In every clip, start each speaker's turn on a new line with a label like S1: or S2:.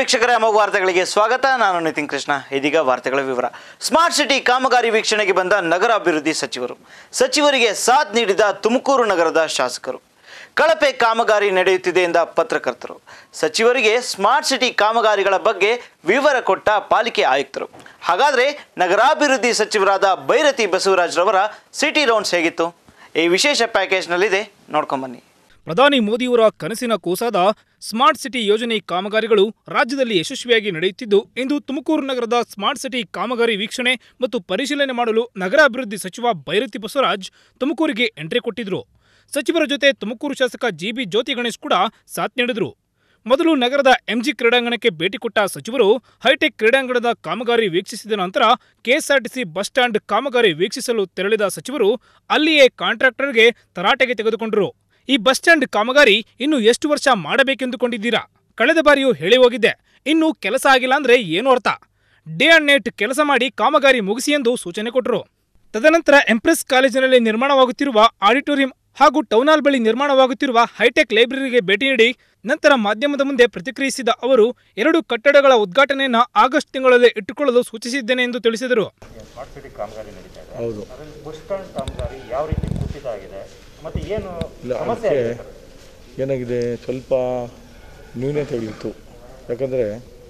S1: ವೀಕ್ಷಕರೇ ಅಮೋಘ ವಾರ್ತೆಗಳಿಗೆ ಸ್ವಾಗತ ನಾನು ನಿತಿನ್ ಕೃಷ್ಣ ಇದೀಗ ವಾರ್ತೆಗಳ ವಿವರ ಸ್ಮಾರ್ಟ್ ಸಿಟಿ ಕಾಮಗಾರಿ ವೀಕ್ಷಣೆಗೆ ಬಂದ ನಗರ ಅಭಿವೃದ್ಧಿ ಸಚಿವರು ಸಚಿವರಿಗೆ ಸಾಥ್ ನೀಡಿದ ತುಮಕೂರು ನಗರದ ಶಾಸಕರು ಕಳಪೆ ಕಾಮಗಾರಿ ನಡೆಯುತ್ತಿದೆ ಎಂದ ಪತ್ರಕರ್ತರು ಸಚಿವರಿಗೆ ಸ್ಮಾರ್ಟ್ ಸಿಟಿ ಕಾಮಗಾರಿಗಳ ಬಗ್ಗೆ ವಿವರ ಕೊಟ್ಟ ಪಾಲಿಕೆ ಆಯುಕ್ತರು ಹಾಗಾದರೆ ನಗರಾಭಿವೃದ್ಧಿ ಸಚಿವರಾದ ಬೈರತಿ ಬಸವರಾಜ್ರವರ ಸಿಟಿ ರೌಂಡ್ಸ್ ಹೇಗಿತ್ತು ಈ ವಿಶೇಷ ಪ್ಯಾಕೇಜ್ನಲ್ಲಿದೆ ನೋಡ್ಕೊಂಬನ್ನಿ
S2: ಪ್ರಧಾನಿ ಮೋದಿಯವರ ಕನಸಿನ ಕೂಸಾದ ಸ್ಮಾರ್ಟ್ ಸಿಟಿ ಯೋಜನೆ ಕಾಮಗಾರಿಗಳು ರಾಜ್ಯದಲ್ಲಿ ಯಶಸ್ವಿಯಾಗಿ ನಡೆಯುತ್ತಿದ್ದು ಇಂದು ತುಮಕೂರು ನಗರದ ಸ್ಮಾರ್ಟ್ ಸಿಟಿ ಕಾಮಗಾರಿ ವೀಕ್ಷಣೆ ಮತ್ತು ಪರಿಶೀಲನೆ ಮಾಡಲು ನಗರಾಭಿವೃದ್ಧಿ ಸಚಿವ ಬೈರತಿ ಬಸವರಾಜ್ ತುಮಕೂರಿಗೆ ಎಂಟ್ರಿ ಕೊಟ್ಟಿದ್ರು ಸಚಿವರ ಜೊತೆ ತುಮಕೂರು ಶಾಸಕ ಜಿಬಿ ಜ್ಯೋತಿ ಗಣೇಶ್ ಕೂಡ ಸಾಥ್ ನೀಡಿದ್ರು ಮೊದಲು ನಗರದ ಎಂಜಿ ಕ್ರೀಡಾಂಗಣಕ್ಕೆ ಭೇಟಿ ಕೊಟ್ಟ ಸಚಿವರು ಹೈಟೆಕ್ ಕ್ರೀಡಾಂಗಣದ ಕಾಮಗಾರಿ ವೀಕ್ಷಿಸಿದ ನಂತರ ಕೆಎಸ್ಆರ್ಟಿಸಿ ಬಸ್ ಸ್ಟ್ಯಾಂಡ್ ಕಾಮಗಾರಿ ವೀಕ್ಷಿಸಲು ತೆರಳಿದ ಸಚಿವರು ಅಲ್ಲಿಯೇ ಕಾಂಟ್ರಾಕ್ಟರ್ಗೆ ತರಾಟೆಗೆ ತೆಗೆದುಕೊಂಡರು ಈ ಬಸ್ ಸ್ಟ್ಯಾಂಡ್ ಕಾಮಗಾರಿ ಇನ್ನು ಎಷ್ಟು ವರ್ಷ ಮಾಡಬೇಕೆಂದುಕೊಂಡಿದ್ದೀರಾ ಕಳೆದ ಬಾರಿಯೂ ಹೇಳಿ ಹೋಗಿದ್ದೆ ಇನ್ನು ಕೆಲಸ ಆಗಿಲ್ಲ ಅಂದ್ರೆ ಏನು ಅರ್ಥ ಡೇ ಅಂಡ್ ನೈಟ್ ಕೆಲಸ ಮಾಡಿ ಕಾಮಗಾರಿ ಮುಗಿಸಿ ಎಂದು ಸೂಚನೆ ಕೊಟ್ಟರು ತದನಂತರ ಎಂಪ್ರೆಸ್ ಕಾಲೇಜಿನಲ್ಲಿ ನಿರ್ಮಾಣವಾಗುತ್ತಿರುವ ಆಡಿಟೋರಿಯಂ ಹಾಗೂ ಟೌನ್ ಹಾಲ್ ಬಳಿ ನಿರ್ಮಾಣವಾಗುತ್ತಿರುವ ಹೈಟೆಕ್ ಲೈಬ್ರರಿಗೆ ಭೇಟಿ ನೀಡಿ ನಂತರ ಮಾಧ್ಯಮದ ಮುಂದೆ ಪ್ರತಿಕ್ರಿಯಿಸಿದ ಅವರು ಎರಡು ಕಟ್ಟಡಗಳ ಉದ್ಘಾಟನೆಯನ್ನು ಆಗಸ್ಟ್ ತಿಂಗಳಲ್ಲಿ ಇಟ್ಟುಕೊಳ್ಳಲು ಸೂಚಿಸಿದ್ದೇನೆ ಎಂದು ತಿಳಿಸಿದರು
S3: ಸ್ಮಾರ್ಟ್ ಸಿಟಿ ಕಾಮಗಾರಿ ನಡೀತಾ ಇದೆ
S4: ಹೌದು
S3: ಅದರಲ್ಲಿ ಬಸ್ ಸ್ಟ್ಯಾಂಡ್ ಕಾಮಗಾರಿ ಯಾವ ರೀತಿ ಕುಸಿತ ಆಗಿದೆ ಮತ್ತು ಏನು
S4: ಇಲ್ಲ
S3: ಸಮಸ್ಯೆ
S4: ಅದಕ್ಕೆ
S3: ಆಗಿದೆ ಸರ್?
S4: ಏನಾಗಿದೆ ಸ್ವಲ್ಪ ನ್ಯೂನತೆಗಳಿತ್ತು ಯಾಕಂದರೆ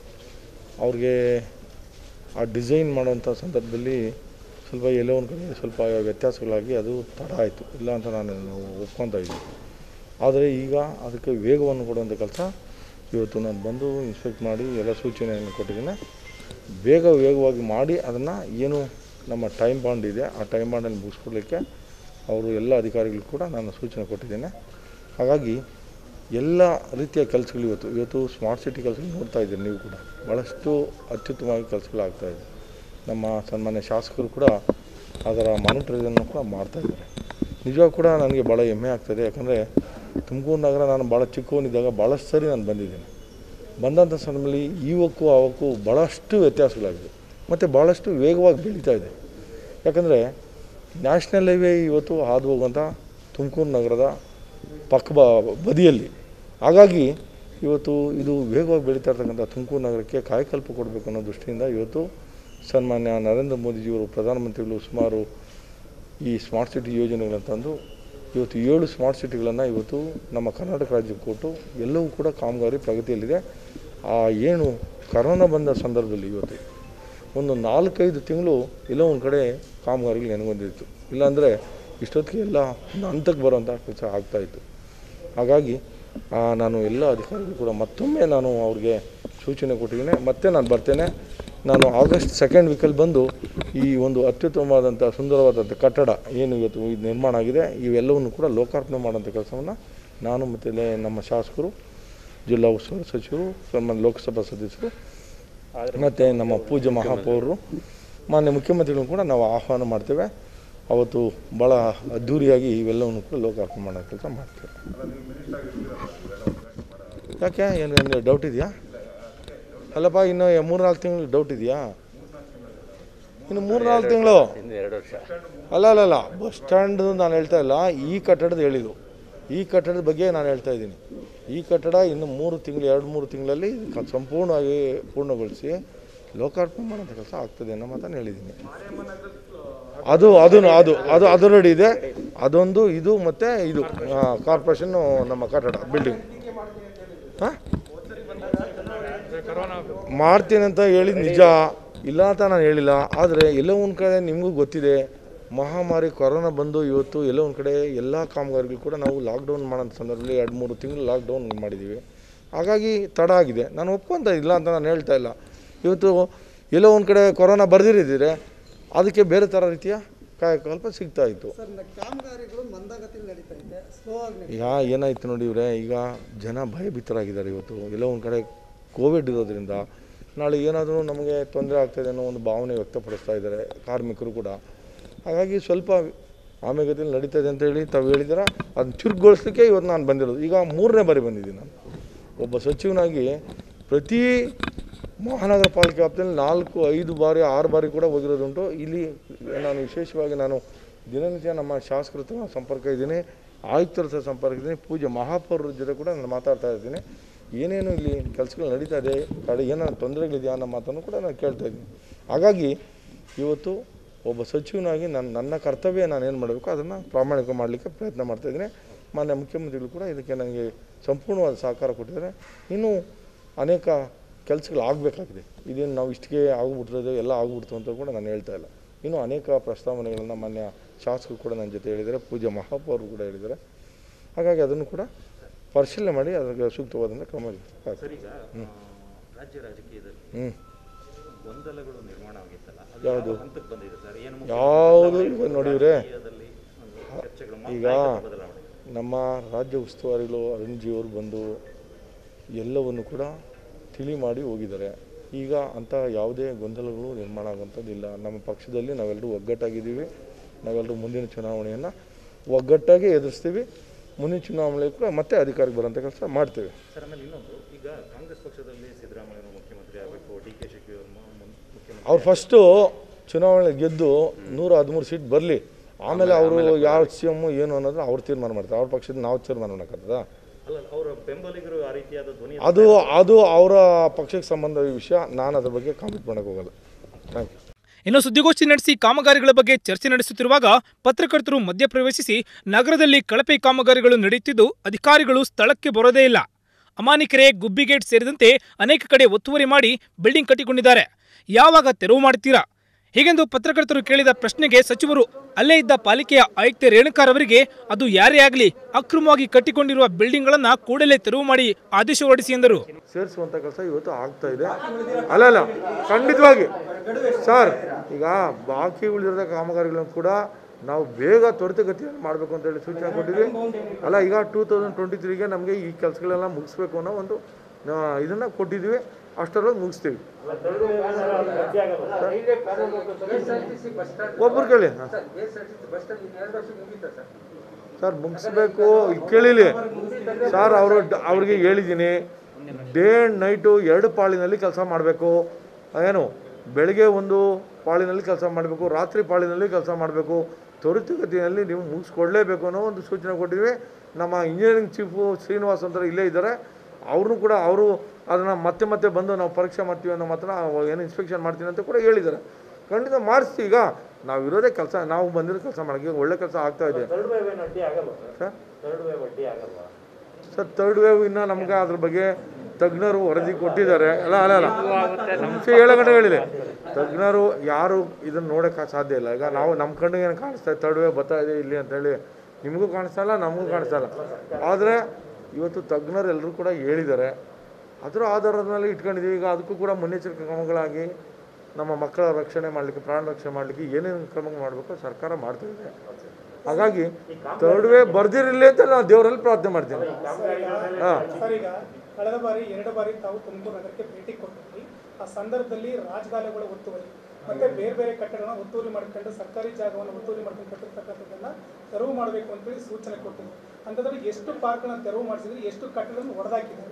S4: ಅವ್ರಿಗೆ ಆ ಡಿಸೈನ್ ಮಾಡೋಂಥ ಸಂದರ್ಭದಲ್ಲಿ ಸ್ವಲ್ಪ ಎಲ್ಲೋ ಒಂದು ಕಡೆ ಸ್ವಲ್ಪ ವ್ಯತ್ಯಾಸಗಳಾಗಿ ಅದು ತಡ ಆಯಿತು ಇಲ್ಲ ಅಂತ ನಾನು ಒಪ್ಕೊತಾ ಇದ್ದೀನಿ ಆದರೆ ಈಗ ಅದಕ್ಕೆ ವೇಗವನ್ನು ಕೊಡುವಂಥ ಕೆಲಸ ಇವತ್ತು ನಾನು ಬಂದು ಇನ್ಸ್ಪೆಕ್ಟ್ ಮಾಡಿ ಎಲ್ಲ ಸೂಚನೆಯನ್ನು ಕೊಟ್ಟಿದ್ದೇನೆ ಬೇಗ ವೇಗವಾಗಿ ಮಾಡಿ ಅದನ್ನು ಏನು ನಮ್ಮ ಟೈಮ್ ಬಾಂಡ್ ಇದೆ ಆ ಟೈಮ್ ಬಾಂಡಲ್ಲಿ ಮುಗಿಸ್ಕೊಡ್ಲಿಕ್ಕೆ ಅವರು ಎಲ್ಲ ಅಧಿಕಾರಿಗಳು ಕೂಡ ನಾನು ಸೂಚನೆ ಕೊಟ್ಟಿದ್ದೇನೆ ಹಾಗಾಗಿ ಎಲ್ಲ ರೀತಿಯ ಕೆಲಸಗಳು ಇವತ್ತು ಇವತ್ತು ಸ್ಮಾರ್ಟ್ ಸಿಟಿ ಕೆಲಸಗಳು ನೋಡ್ತಾ ಇದ್ದೀರಿ ನೀವು ಕೂಡ ಭಾಳಷ್ಟು ಅತ್ಯುತ್ತಮವಾಗಿ ಕೆಲಸಗಳಾಗ್ತಾಯಿದೆ ನಮ್ಮ ಸನ್ಮಾನ್ಯ ಶಾಸಕರು ಕೂಡ ಅದರ ಮಾನಿಟರಿಂಗನ್ನು ಕೂಡ ಮಾಡ್ತಾ ಇದ್ದಾರೆ ನಿಜವಾಗ ಕೂಡ ನನಗೆ ಭಾಳ ಹೆಮ್ಮೆ ಆಗ್ತದೆ ಯಾಕಂದರೆ ತುಮಕೂರು ನಗರ ನಾನು ಭಾಳ ಚಿಕ್ಕವನಿದ್ದಾಗ ಭಾಳಷ್ಟು ಸರಿ ನಾನು ಬಂದಿದ್ದೇನೆ ಬಂದಂಥ ಸಂದರ್ಭದಲ್ಲಿ ಇವಕ್ಕೂ ಅವಕ್ಕೂ ಭಾಳಷ್ಟು ವ್ಯತ್ಯಾಸಗಳಾಗಿದೆ ಮತ್ತು ಭಾಳಷ್ಟು ವೇಗವಾಗಿ ಬೆಳೀತಾ ಇದೆ ಯಾಕಂದರೆ ನ್ಯಾಷನಲ್ ಹೈವೇ ಇವತ್ತು ಹಾದು ಹೋಗುವಂಥ ತುಮಕೂರು ನಗರದ ಪಕ್ಕ ಬ ಬದಿಯಲ್ಲಿ ಹಾಗಾಗಿ ಇವತ್ತು ಇದು ವೇಗವಾಗಿ ಬೆಳೀತಾ ಇರ್ತಕ್ಕಂಥ ತುಮಕೂರು ನಗರಕ್ಕೆ ಕಾಯಕಲ್ಪ ಕೊಡಬೇಕು ಅನ್ನೋ ದೃಷ್ಟಿಯಿಂದ ಇವತ್ತು ಸನ್ಮಾನ್ಯ ನರೇಂದ್ರ ಮೋದಿಜಿಯವರು ಪ್ರಧಾನಮಂತ್ರಿಗಳು ಸುಮಾರು ಈ ಸ್ಮಾರ್ಟ್ ಸಿಟಿ ಯೋಜನೆಗಳನ್ನು ತಂದು ಇವತ್ತು ಏಳು ಸ್ಮಾರ್ಟ್ ಸಿಟಿಗಳನ್ನು ಇವತ್ತು ನಮ್ಮ ಕರ್ನಾಟಕ ರಾಜ್ಯಕ್ಕೆ ಕೊಟ್ಟು ಎಲ್ಲವೂ ಕೂಡ ಕಾಮಗಾರಿ ಪ್ರಗತಿಯಲ್ಲಿದೆ ಆ ಏನು ಕರೋನಾ ಬಂದ ಸಂದರ್ಭದಲ್ಲಿ ಇವತ್ತು ಒಂದು ನಾಲ್ಕೈದು ತಿಂಗಳು ಎಲ್ಲೋ ಒಂದು ಕಡೆ ಕಾಮಗಾರಿಗಳು ನೆನಗೊಂದಿತ್ತು ಇಲ್ಲಾಂದರೆ ಇಷ್ಟೊತ್ತಿಗೆ ಎಲ್ಲ ಒಂದು ಹಂತಕ್ಕೆ ಬರುವಂಥ ಕೆಲಸ ಆಗ್ತಾಯಿತ್ತು ಹಾಗಾಗಿ ಆ, ನಾನು ಎಲ್ಲ ಅಧಿಕಾರಿಗಳು ಕೂಡ ಮತ್ತೊಮ್ಮೆ ನಾನು ಅವ್ರಿಗೆ ಸೂಚನೆ ಕೊಟ್ಟಿದ್ದೀನಿ ಮತ್ತೆ ನಾನು ಬರ್ತೇನೆ ನಾನು ಆಗಸ್ಟ್ ಸೆಕೆಂಡ್ ವೀಕಲ್ಲಿ ಬಂದು ಈ ಒಂದು ಅತ್ಯುತ್ತಮವಾದಂಥ ಸುಂದರವಾದಂಥ ಕಟ್ಟಡ ಏನು ಇವತ್ತು ಇದು ನಿರ್ಮಾಣ ಆಗಿದೆ ಇವೆಲ್ಲವನ್ನು ಕೂಡ ಲೋಕಾರ್ಪಣೆ ಮಾಡೋಂಥ ಕೆಲಸವನ್ನು ನಾನು ಮತ್ತು ನಮ್ಮ ಶಾಸಕರು ಜಿಲ್ಲಾ ಉಸ್ತುವಾರಿ ಸಚಿವರು ಸನ್ಮಾನ್ಯ ಲೋಕಸಭಾ ಸದಸ್ಯರು ಮತ್ತು ನಮ್ಮ ಪೂಜ್ಯ ಮಹಾಪೌರರು ಮಾನ್ಯ ಮುಖ್ಯಮಂತ್ರಿಗಳು ಕೂಡ ನಾವು ಆಹ್ವಾನ ಮಾಡ್ತೇವೆ ಅವತ್ತು ಭಾಳ ಅದ್ಧೂರಿಯಾಗಿ ಇವೆಲ್ಲವನ್ನು ಕೂಡ ಲೋಕಾರ್ಪಣೆ ಮಾಡೋ ಕೆಲಸ ಮಾಡ್ತೇವೆ ಯಾಕೆ ಏನು ಏನು ಡೌಟ್ ಇದೆಯಾ ಅಲ್ಲಪ್ಪ ಇನ್ನು ಮೂರು ನಾಲ್ಕು ತಿಂಗಳು ಡೌಟ್ ಇದೆಯಾ ಇನ್ನು ಮೂರು ನಾಲ್ಕು ತಿಂಗಳು ಅಲ್ಲ ಅಲ್ಲ ಅಲ್ಲ ಬಸ್ ಸ್ಟ್ಯಾಂಡ್ ನಾನು ಹೇಳ್ತಾ ಇಲ್ಲ ಈ ಕಟ್ಟಡದ ಹೇಳಿದ್ದು ಈ ಕಟ್ಟಡದ ಬಗ್ಗೆ ನಾನು ಹೇಳ್ತಾ ಇದ್ದೀನಿ ಈ ಕಟ್ಟಡ ಇನ್ನು ಮೂರು ತಿಂಗಳು ಎರಡು ಮೂರು ತಿಂಗಳಲ್ಲಿ ಕ- ಸಂಪೂರ್ಣವಾಗಿ ಪೂರ್ಣಗೊಳಿಸಿ ಲೋಕಾರ್ಪಣೆ ಮಾಡೋಂಥ ಕೆಲಸ ಆಗ್ತದೆ ಅನ್ನೋ ಮಾತನ್ನು ಹೇಳಿದ್ದೀನಿ ಅದು ಅದು ಅದು ಅದು ಅದು ರೆಡಿ ಇದೆ ಅದೊಂದು ಇದು ಮತ್ತು ಇದು ಕಾರ್ಪೊರೇಷನ್ನು ನಮ್ಮ ಕಟ್ಟಡ ಬಿಲ್ಡಿಂಗ್ ಹಾಂ ಮಾಡ್ತೀನಿ ಅಂತ ಹೇಳಿದ ನಿಜ ಇಲ್ಲ ಅಂತ ನಾನು ಹೇಳಿಲ್ಲ ಆದರೆ ಎಲ್ಲೋ ಒಂದು ಕಡೆ ನಿಮಗೂ ಗೊತ್ತಿದೆ ಮಹಾಮಾರಿ ಕೊರೋನಾ ಬಂದು ಇವತ್ತು ಎಲ್ಲೋ ಒಂದು ಕಡೆ ಎಲ್ಲ ಕಾಮಗಾರಿಗಳು ಕೂಡ ನಾವು ಲಾಕ್ಡೌನ್ ಮಾಡೋಂಥ ಸಂದರ್ಭದಲ್ಲಿ ಎರಡು ಮೂರು ತಿಂಗಳು ಲಾಕ್ಡೌನ್ ಮಾಡಿದ್ದೀವಿ ಹಾಗಾಗಿ ತಡ ಆಗಿದೆ ನಾನು ಒಪ್ಕೊಂತ ಇಲ್ಲ ಅಂತ ನಾನು ಹೇಳ್ತಾ ಇಲ್ಲ ಇವತ್ತು ಎಲ್ಲೋ ಒಂದು ಕಡೆ ಕೊರೋನಾ ಬರ್ದಿರಿದ್ದೀರೆ ಅದಕ್ಕೆ ಬೇರೆ ಥರ ರೀತಿಯ ಕಾಯಕಲ್ಪ ಸಿಗ್ತಾ ಇತ್ತು
S5: ಸರ್ ನ- ಕಾಮಗಾರಿಗಳು ಮಂದಗತಿಯಲ್ಲಿ ನಡೀತಾ ಇದೆ ಸ್ಲೋ ಆಗಿ ನಡೀತಾ
S4: ಈಗ ಏನಾಯ್ತು ನೋಡಿ ಇವರೇ ಈಗ ಜನ ಭಯಭೀತರಾಗಿದ್ದಾರೆ ಇವತ್ತು ಎಲ್ಲೋ ಒಂದು ಕಡೆ ಕೋವಿಡ್ ಇರೋದ್ರಿಂದ ನಾಳೆ ಏನಾದರೂ ನಮಗೆ ತೊಂದರೆ ಆಗ್ತಾಯಿದೆ ಅನ್ನೋ ಒಂದು ಭಾವನೆ ವ್ಯಕ್ತಪಡಿಸ್ತಾ ಇದ್ದಾರೆ ಕಾರ್ಮಿಕರು ಕೂಡ ಹಾಗಾಗಿ ಸ್ವಲ್ಪ ಆಮೆಗತಿಯಲ್ಲಿ ನಡೀತಾ ಇದೆ ಅಂತ ಹೇಳಿ ತಾವು ಹೇಳಿದ್ದೀರ ಅದನ್ನ ಚುರುಕುಗೊಳಿಸ್ಲಿಕ್ಕೆ ಇವತ್ತು ನಾನು ಬಂದಿರೋದು ಈಗ ಮೂರನೇ ಬಾರಿ ಬಂದಿದ್ದೀನಿ ನಾನು ಒಬ್ಬ ಸಚಿವನಾಗಿ ಪ್ರತಿ ಮಹಾನಗರ ಪಾಲಿಕೆ ವ್ಯಾಪ್ತಿಯಲ್ಲಿ ನಾಲ್ಕು ಐದು ಬಾರಿ ಆರು ಬಾರಿ ಕೂಡ ಹೋಗಿರೋದುಂಟು ಇಲ್ಲಿ ನಾನು ವಿಶೇಷವಾಗಿ ನಾನು ದಿನನಿತ್ಯ ನಮ್ಮ ಶಾಸಕರ ಹತ್ರ ಸಂಪರ್ಕ ಇದ್ದೀನಿ ಆಯುಕ್ತರ ಹತ್ರ ಸಂಪರ್ಕ ಇದ್ದೀನಿ ಪೂಜೆ ಮಹಾಪೌರರ ಜೊತೆ ಕೂಡ ನಾನು ಮಾತಾಡ್ತಾ ಇದ್ದೀನಿ ಏನೇನು ಇಲ್ಲಿ ಕೆಲಸಗಳು ನಡೀತಾ ಇದೆ ಕಡೆ ಏನಾದ್ರು ತೊಂದರೆಗಳಿದೆಯಾ ಅನ್ನೋ ಮಾತನ್ನು ಕೂಡ ನಾನು ಕೇಳ್ತಾ ಇದ್ದೀನಿ ಹಾಗಾಗಿ ಇವತ್ತು ಒಬ್ಬ ಸಚಿವನಾಗಿ ನನ್ನ ನನ್ನ ಕರ್ತವ್ಯ ನಾನು ಏನು ಮಾಡಬೇಕು ಅದನ್ನು ಪ್ರಾಮಾಣಿಕ ಮಾಡಲಿಕ್ಕೆ ಪ್ರಯತ್ನ ಮಾಡ್ತಾಯಿದ್ದೀನಿ ಮಾನ್ಯ ಮುಖ್ಯಮಂತ್ರಿಗಳು ಕೂಡ ಇದಕ್ಕೆ ನನಗೆ ಸಂಪೂರ್ಣವಾದ ಸಹಕಾರ ಕೊಟ್ಟಿದ್ದಾರೆ ಇನ್ನೂ ಅನೇಕ ಕೆಲಸಗಳು ಆಗಬೇಕಾಗಿದೆ ಇದೇನು ನಾವು ಇಷ್ಟಿಗೆ ಆಗ್ಬಿಟ್ಟಿರೋದು ಎಲ್ಲ ಆಗ್ಬಿಡ್ತು ಅಂತ ಕೂಡ ನಾನು ಹೇಳ್ತಾ ಇಲ್ಲ ಇನ್ನೂ ಅನೇಕ ಪ್ರಸ್ತಾವನೆಗಳನ್ನು ಮಾನ್ಯ ಶಾಸಕರು ಕೂಡ ನನ್ನ ಜೊತೆ ಹೇಳಿದ್ದಾರೆ ಪೂಜಾ ಮಹಾಪೌರು ಕೂಡ ಹೇಳಿದ್ದಾರೆ ಹಾಗಾಗಿ ಅದನ್ನು ಕೂಡ ಪರಿಶೀಲನೆ ಮಾಡಿ ಅದಕ್ಕೆ ಸೂಕ್ತವಾದಂಥ ಕ್ರಮ ಆಗ್ತದೆ.
S3: ಸರ್ ಈಗ ಆ, ರಾಜ್ಯ ರಾಜಕೀಯದಲ್ಲಿ
S4: ಹ್ಞೂ
S3: ಗೊಂದಲಗಳು ನಿರ್ಮಾಣ ಆಗಿತ್ತಲ್ಲ ಅದು
S4: ಯಾವುದು?
S3: ಯಾವ ಹಂತಕ್ಕೆ ಬಂದಿದೆ ಸರ್ ಏನು ಮುಖ್ಯ
S4: ಯಾವುದು ಈಗ ನೋಡಿದ್ರೆ
S3: ರಾಜಕೀಯದಲ್ಲಿ ಒಂದು ಚರ್ಚೆಗಳು
S4: ಈಗ
S3: ನಾಯಕತ್ವ ಬದಲಾವಣೆ
S4: ನಮ್ಮ ರಾಜ್ಯ ಉಸ್ತುವಾರಿಗಳು ಅರುಣ್ಜಿಯವರು ಬಂದು ಎಲ್ಲವನ್ನು ಕೂಡ ತಿಳಿ ಮಾಡಿ ಹೋಗಿದ್ದಾರೆ ಈಗ ಅಂಥ ಯಾವುದೇ ಗೊಂದಲಗಳು ನಿರ್ಮಾಣ ಆಗುವಂಥದ್ದಿಲ್ಲ ನಮ್ಮ ಪಕ್ಷದಲ್ಲಿ ನಾವೆಲ್ಲರೂ ಒಗ್ಗಟ್ಟಾಗಿದ್ದೀವಿ ನಾವೆಲ್ಲರೂ ಮುಂದಿನ ಚುನಾವಣೆಯನ್ನು ಒಗ್ಗಟ್ಟಾಗಿ ಎದುರಿಸ್ತೀವಿ ಮುಂದಿನ ಚುನಾವಣೆ ಕೂಡ ಮತ್ತೆ ಅಧಿಕಾರಕ್ಕೆ ಬರೋಂಥ ಕೆಲಸ ಮಾಡ್ತೇವೆ
S3: ಸರ್ ಆಮೇಲೆ ಇನ್ನೊಂದು ಈಗ ಕಾಂಗ್ರೆಸ್ ಪಕ್ಷದಲ್ಲಿ ಸಿದ್ದರಾಮಯ್ಯವರು ಮುಖ್ಯಮಂತ್ರಿ ಆಗಬೇಕು ಡಿ ಕೆ ಶಿವಕುಮಾರ್ ಮುಖ್ಯಮಂತ್ರಿ
S4: ಅವ್ರು ಫಸ್ಟು ಚುನಾವಣೆ ಗೆದ್ದು ನೂರ ಹದಿಮೂರು ಸೀಟ್ ಬರಲಿ ಆಮೇಲೆ ಅವರು ಯಾವ ಸಿ ಎಮ್ ಏನು ಅನ್ನೋದನ್ನ ಅವ್ರು ತೀರ್ಮಾನ ಮಾಡ್ತಾರೆ ಅವ್ರ ಪಕ್ಷದ ನಾವು ತೀರ್ಮಾನ ಮಾಡೋಕ್ಕದ
S3: ಅಲ್ಲ ಅವರ ಬೆಂಬಲಿಗರು ಆ ರೀತಿಯಾದ ಧ್ವನಿ
S4: ಅದು ಅದು ಅವರ ಪಕ್ಷಕ್ಕೆ ಸಂಬಂಧ ವಿಷಯ ನಾನು ಅದ್ರ ಬಗ್ಗೆ ಕಾಮೆಂಟ್ ಮಾಡೋಕ್ಕೆ ಹೋಗಲ್ಲ ಥ್ಯಾಂಕ್ ಯು
S2: ಇನ್ನು ಸುದ್ದಿಗೋಷ್ಠಿ ನಡೆಸಿ ಕಾಮಗಾರಿಗಳ ಬಗ್ಗೆ ಚರ್ಚೆ ನಡೆಸುತ್ತಿರುವಾಗ ಪತ್ರಕರ್ತರು ಮಧ್ಯಪ್ರವೇಶಿಸಿ ನಗರದಲ್ಲಿ ಕಳಪೆ ಕಾಮಗಾರಿಗಳು ನಡೆಯುತ್ತಿದ್ದು ಅಧಿಕಾರಿಗಳು ಸ್ಥಳಕ್ಕೆ ಬರೋದೇ ಇಲ್ಲ ಅಮಾನಿಕೆರೆ ಗುಬ್ಬಿಗೇಟ್ ಸೇರಿದಂತೆ ಅನೇಕ ಕಡೆ ಒತ್ತುವರಿ ಮಾಡಿ ಬಿಲ್ಡಿಂಗ್ ಕಟ್ಟಿಕೊಂಡಿದ್ದಾರೆ ಯಾವಾಗ ತೆರವು ಮಾಡ್ತೀರಾ ಹೀಗೆಂದು ಪತ್ರಕರ್ತರು ಕೇಳಿದ ಪ್ರಶ್ನೆಗೆ ಸಚಿವರು ಅಲ್ಲೇ ಇದ್ದ ಪಾಲಿಕೆಯ ಆಯುಕ್ತೆ ರೇಣುಕಾರ್ ಅವರಿಗೆ ಅದು ಯಾರೇ ಆಗಲಿ ಅಕ್ರಮವಾಗಿ ಕಟ್ಟಿಕೊಂಡಿರುವ ಬಿಲ್ಡಿಂಗ್ಗಳನ್ನು ಕೂಡಲೇ ತೆರವು ಮಾಡಿ ಆದೇಶ ಹೊರಡಿಸಿ ಎಂದರು
S4: ಸೇರಿಸುವಂಥ ಕೆಲಸ ಇವತ್ತು ಆಗ್ತಾ ಇದೆ ಅಲ್ಲ ಅಲ್ಲ ಖಂಡಿತವಾಗಿ ಸರ್ ಈಗ ಬಾಕಿ ಉಳಿದಿರೋ ಕಾಮಗಾರಿಗಳನ್ನು ಕೂಡ ನಾವು ಬೇಗ ತ್ವರಿತಗತಿಯಲ್ಲಿ ಮಾಡಬೇಕು ಅಂತ ಹೇಳಿ ಸೂಚನೆ ಕೊಟ್ಟಿದ್ವಿ ಅಲ್ಲ ಈಗ ಟೂ ತೌಸಂಡ್ ಟ್ವೆಂಟಿ ತ್ರೀಗೆ ನಮಗೆ ಈ ಕೆಲಸಗಳೆಲ್ಲ ಮುಗಿಸ್ಬೇಕು ಅನ್ನೋ ಒಂದು ಇದನ್ನು ಕೊಟ್ಟಿದ್ವಿ ಅಷ್ಟರೊಳಗೆ ಮುಗಿಸ್ತೀವಿ ಒಬ್ಬರು ಕೇಳಿ ಹಾಂ. ಸರ್ ಮುಗಿಸ್ಬೇಕು ಈಗ ಕೇಳಿಲಿ ಸರ್ ಅವರು ಅವ್ರಿಗೆ ಹೇಳಿದ್ದೀನಿ ಡೇ ಆ್ಯಂಡ್ ನೈಟು ಎರಡು ಪಾಳಿನಲ್ಲಿ ಕೆಲಸ ಮಾಡಬೇಕು ಏನು ಬೆಳಗ್ಗೆ ಒಂದು ಪಾಳಿನಲ್ಲಿ ಕೆಲಸ ಮಾಡಬೇಕು ರಾತ್ರಿ ಪಾಳಿನಲ್ಲಿ ಕೆಲಸ ಮಾಡಬೇಕು ತ್ವರಿತಗತಿಯಲ್ಲಿ ನೀವು ಮುಗಿಸ್ಕೊಡ್ಲೇಬೇಕು ಅನ್ನೋ ಒಂದು ಸೂಚನೆ ಕೊಟ್ಟಿದ್ವಿ ನಮ್ಮ ಇಂಜಿನಿಯರಿಂಗ್ ಚೀಫು ಶ್ರೀನಿವಾಸ್ ಅಂತ ಇಲ್ಲೇ ಇದ್ದಾರೆ ಅವ್ರನ್ನೂ ಕೂಡ ಅವರು ಅದನ್ನು ಮತ್ತೆ ಮತ್ತೆ ಬಂದು ನಾವು ಪರೀಕ್ಷೆ ಮಾಡ್ತೀವಿ ಅನ್ನೋ ಮಾತ್ರ ಏನು ಇನ್ಸ್ಪೆಕ್ಷನ್ ಮಾಡ್ತೀನಿ ಅಂತ ಕೂಡ ಹೇಳಿದ್ದಾರೆ ಖಂಡಿತ ಮಾಡಿಸ್ತೀವಿ ಈಗ ನಾವು ಇರೋದೇ ಕೆಲಸ ನಾವು ಬಂದಿರೋ ಕೆಲಸ ಮಾಡೋಕ್ಕೆ ಒಳ್ಳೆ ಕೆಲಸ ಆಗ್ತಾ ಇದೆ
S3: ಥರ್ಡ್ ವೇವ್ ಏನು ಅಡ್ಡಿ ಆಗಲ್ವಾ
S4: ಸರ್
S3: ಥರ್ಡ್ ವೇವ್ ಅಡ್ಡಿ ಆಗಲ್ವಾ
S4: ಸರ್ ತರ್ಡ್ ವೇವ್ ಇನ್ನು ನಮ್ಗೆ ಅದ್ರ ಬಗ್ಗೆ ತಜ್ಞರು ವರದಿ ಕೊಟ್ಟಿದ್ದಾರೆ ಅಲ್ಲ ಅಲ್ಲ ಅಲ್ಲ ನಿಮಿಷ ಹೇಳಗಡೆ ಹೇಳಿದೆ ತಜ್ಞರು ಯಾರು ಇದನ್ನು ನೋಡೋಕ್ಕೆ ಸಾಧ್ಯ ಇಲ್ಲ ಈಗ ನಾವು ನಮ್ಮ ಕಣ್ಣಿಗೆ ಏನು ಕಾಣಿಸ್ತಾ ಇದೆ ತರ್ಡ್ ವೇವ್ ಬರ್ತಾ ಇದೆ ಇಲ್ಲಿ ಅಂತೇಳಿ ನಿಮಗೂ ಕಾಣಿಸ್ತಾ ಇಲ್ಲ ನಮಗೂ ಕಾಣಿಸ್ತಾ ಇಲ್ಲ ಆದರೆ ಇವತ್ತು ತಜ್ಞರು ಎಲ್ಲರೂ ಕೂಡ ಹೇಳಿದ್ದಾರೆ ಅದರ ಆಧಾರದ ಮೇಲೆ ಇಟ್ಕೊಂಡಿದ್ದೀವಿ ಈಗ ಅದಕ್ಕೂ ಕೂಡ ಮುನ್ನೆಚ್ಚರಿಕೆ ಕ್ರಮಗಳಾಗಿ ನಮ್ಮ ಮಕ್ಕಳ ರಕ್ಷಣೆ ಮಾಡಲಿಕ್ಕೆ ಪ್ರಾಣ ರಕ್ಷಣೆ ಮಾಡಲಿಕ್ಕೆ ಏನೇನು ಕ್ರಮ ಮಾಡಬೇಕು ಸರ್ಕಾರ ಮಾಡ್ತಾ ಇದೆ ಹಾಗಾಗಿ ತರ್ಡ್ ವೇವ್ ಬರ್ದಿರಲಿ ಅಂತ ನಾನು ದೇವರಲ್ಲಿ ಪ್ರಾರ್ಥನೆ ಮಾಡ್ತೀನಿ ಹಾಂ
S6: ಸರ್ ಈಗ ಕಳೆದ ಬಾರಿ ಎರಡು ಬಾರಿ ತಾವು ತುಮಕೂರು ನಗರಕ್ಕೆ ಭೇಟಿ ಕೊಟ್ಟಿದ್ರಿ ಆ ಸಂದರ್ಭದಲ್ಲಿ ರಾಜಕಾಲುಗಳ ಒತ್ತುವರಿ ಮತ್ತೆ ಬೇರೆ ಬೇರೆ ಕಟ್ಟಡಗಳನ್ನ ಒತ್ತುವರಿ ಮಾಡ್ಕೊಂಡು ಸರ್ಕಾರಿ ಜಾಗವನ್ನು ಒತ್ತುವರಿ ಮಾಡ್ಕೊಂಡು ಕಟ್ಟಿರ್ತಕ್ಕಂಥದ್ದನ್ನ ತೆರವು ಮಾಡಬೇಕು ಅಂತೇಳಿ ಸೂಚನೆ ಕೊಟ್ಟಿದ್ರು ಅಂತಂದ್ರೆ ಎಷ್ಟು ಪಾರ್ಕ್ಗಳನ್ನ ತೆರವು ಮಾಡಿಸಿದ್ರಿ ಎಷ್ಟು ಕಟ್ಟಡಗಳನ್ನು ಹೊಡೆದಾಕಿದ್ರು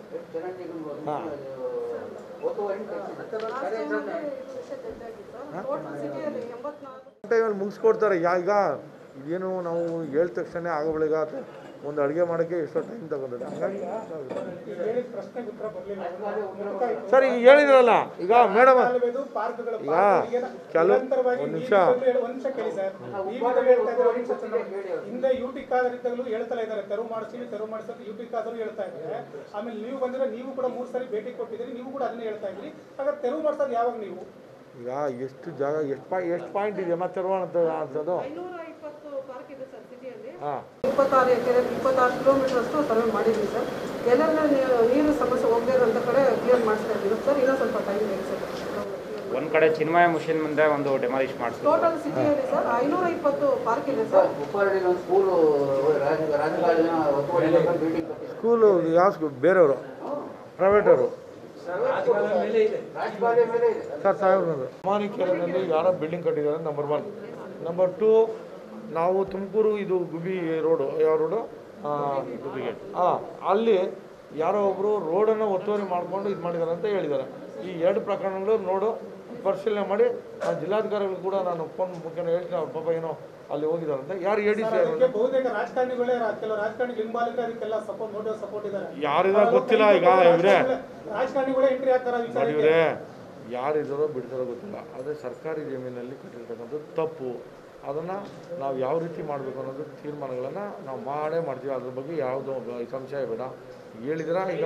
S4: ಟೈಮಲ್ಲಿ ಮುಗಿಸ್ಕೊಡ್ತಾರೆ ಯಾ ಈಗ ಇದೇನು ನಾವು ಹೇಳಿದ ತಕ್ಷಣ ಆಗಬಳಿಗ ಅಥವಾ ಒಂದು ಅಡುಗೆ ಮಾಡೋಕ್ಕೆ ಎಷ್ಟೋ ಟೈಮ್ ತಗೊಂಡಿದೆ ಹಂಗಾಗಿ
S6: ಈಗ ಹೇಳಿದ ಪ್ರಶ್ನೆಗೆ ಉತ್ತರ ಬರಲಿಲ್ಲ
S4: ಸರ್ ಈಗ ಹೇಳಿದ್ರಲ್ಲ ಈಗ ಮೇಡಮ್
S6: ಇದು ಪಾರ್ಕ್ಗಳ
S4: ಈಗ
S6: ಪಾರ್ಕ್ಗಳಿಗೆ
S4: ಕೆಲವು
S6: ನಿರಂತರವಾಗಿ
S4: ಒಂದು ನಿಮಿಷ
S6: ನೀವು ಇದರಲ್ಲಿ ಒಂದ್ ನಿಮಿಷ ಕೇಳಿ ಸರ್ ಈ ವಿಧದಲ್ಲಿ ಹೇಳ್ತಾ ಇದ್ದಾರೆ, ಒಂದ್ ನಿಮಿಷ ಚಂದ್ರబాబు. ಹಿಂದೆ ಯುಟಿ ಕಾದರಿದ್ದಾಗಲೂ ಹೇಳ್ತಾ ಇದ್ದಾರೆ ತೆರವು ಮಾಡಿಸ್ತೀವಿ ತೆರವು ಮಾಡಿಸ್ತೀವಿ ಯುಟಿ ಕಾದರು ಹೇಳ್ತಾ ಇದ್ದಾರೆ ಆಮೇಲೆ ನೀವು ಬಂದಿರೋ ನೀವು ಕೂಡ ಮೂರು ಸಾರಿ ಭೇಟಿ ಕೊಟ್ಟಿದ್ದೀರಿ ನೀವು ಕೂಡ ಅದನ್ನೇ ಹೇಳ್ತಾ ಇದ್ರಿ ಹಾಗಾದ್ರೆ ತೆರವು ಮಾಡ್ಸೋದು ಯಾವಾಗ ನೀವು
S4: ಈಗ ಎಷ್ಟು ಜಾಗ ಎಷ್ಟು ಪಾಯ್ ಎಷ್ಟು ಪಾಯಿಂಟ್ ಇದೆ ಮತ್ತೆ ತೆರವು ಅಂತ ಅನ್ಸೋದು
S7: ಐನೂರ ಇಪ್ಪತ್ತು ಪಾರ್ಕ್ ಇದೆ ಸರ್ ಸಿಟಿಯಲ್ಲಿ
S4: ಹಾಂ
S7: ಇಪ್ಪತ್ತಾರು ಎಕರೆ ಇಪ್ಪತ್ತಾರು ಕಿಲೋಮೀಟರ್ ಅಷ್ಟು ಸರ್ವೆ ಮಾಡಿದ್ವಿ ಸರ್ ಎಲ್ಲೆಲ್ಲ ನೀರು ನೀರು ಸಮಸ್ಯೆ ಹೋಗದೇ ಇರೋಂಥ ಕಡೆ ಕ್ಲಿಯರ್ ಮಾಡಿಸ್ತಾ ಇದ್ದೀವಿ ಸರ್ ಇನ್ನೂ ಸ್ವಲ್ಪ ಟೈಮ್ ಬೇಕು ಸರ್
S8: ಒಂದು ಕಡೆ ಚಿನ್ಮಯ ಮಿಷನ್ ಮುಂದೆ ಒಂದು ಡೆಮಾಲಿಷ್ ಮಾಡಿಸ್ಬೇಕು
S7: ಟೋಟಲ್ ಸಿಟಿಯಲ್ಲಿ ಸರ್ ಐನೂರ ಇಪ್ಪತ್ತು ಪಾರ್ಕ್ ಇದೆ ಸರ್
S9: ಉಪ್ಪಾರಳ್ಳಿಲಿ ಒಂದು ಸ್ಕೂಲು ರಾಜ ರಾಜಕಾರಣ ಒತ್ತುವರಿ ಮಾಡ್ಕೊಂಡು ಬಿಲ್ಡಿಂಗ್ ಕಟ್ಟಿದ್ರು
S4: ಸ್ಕೂಲು ಯಾವ ಸ್ಕೂಲ್ ಬೇರೆಯವರು ಪ್ರೈವೇಟವರು
S9: ರಾಜಕಾರಣ ಮೇಲೆ ಇದೆ
S4: ಸರ್ ಸಾಹೇಬ್ರದ್ದು ಮಾನಿಕೆರೆನಲ್ಲಿ ಯಾರೋ ಬಿಲ್ಡಿಂಗ್ ಕಟ್ಟಿದ್ದಾರೆ ನಂಬರ್ ಒನ್ ನಂಬರ್ ಟು ನಾವು ತುಮಕೂರು ಇದು ಗುಬಿ ರೋಡು ಯಾವ ರೋಡು ಹಾಂ ಅಲ್ಲಿ ಯಾರೋ ಒಬ್ಬರು ರೋಡನ್ನು ಒತ್ತುವರಿ ಮಾಡಿಕೊಂಡು ಇದು ಮಾಡಿದ್ದಾರೆ ಅಂತ ಹೇಳಿದ್ದಾರೆ ಈ ಎರಡು ಪ್ರಕರಣಗಳು ನೋಡು ಪರಿಶೀಲನೆ ಮಾಡಿ ನಾನು ಜಿಲ್ಲಾಧಿಕಾರಿಗಳು ಕೂಡ ನಾನು ಫೋನ್ ಮುಖೇನ ಹೇಳ್ತೀನಿ ಅವ್ರ ಪಾಪ ಏನೋ ಅಲ್ಲಿ ಹೋಗಿದಾರಂತ ಯಾರು ಎ ಡಿ ಸಿ
S6: ಅದಕ್ಕೆ ಬಹುತೇಕ ರಾಜಕಾರಣಿಗಳೇ ರಾ- ಕೆಲವು ರಾಜಕಾರಣಿಗಳು ಹಿಂಬಾಲಕ ಅದಕ್ಕೆಲ್ಲ ಸಪೋರ್ಟ್ ಮೋಟಿವ್ ಸಪೋರ್ಟ್ ಇದ್ದಾರೆ
S4: ಯಾರಿದಾರೆ ಗೊತ್ತಿಲ್ಲ ಈಗ ಇವ್ರೆ
S6: ರಾಜಕಾರಣಿಗಳೇ ಎಂಟ್ರಿ ಆಗ್ತಾರೆ
S4: ನೋಡಿ
S6: ವಿಚಾರಕ್ಕೆ
S4: ಇವ್ರೆ ಯಾರಿದ್ದಾರೋ ಬಿಡ್ತಾರೋ ಗೊತ್ತಿಲ್ಲ ಆದರೆ ಸರ್ಕಾರಿ ಜಮೀನಲ್ಲಿ ಕಟ್ಟಿರ್ತಕ್ಕಂಥದ್ದು ತಪ್ಪು ಅದನ್ನು ನಾವು ಯಾವ ರೀತಿ ಮಾಡಬೇಕು ಅನ್ನೋದು ತೀರ್ಮಾನಗಳನ್ನು ನಾವು ಮಾಡೇ ಮಾಡ್ತೀವಿ ಅದ್ರ ಬಗ್ಗೆ ಯಾವುದೋ ಒಂದು ಸಂಶಯ ಬೇಡ ಹೇಳಿದ್ರ ಈಗ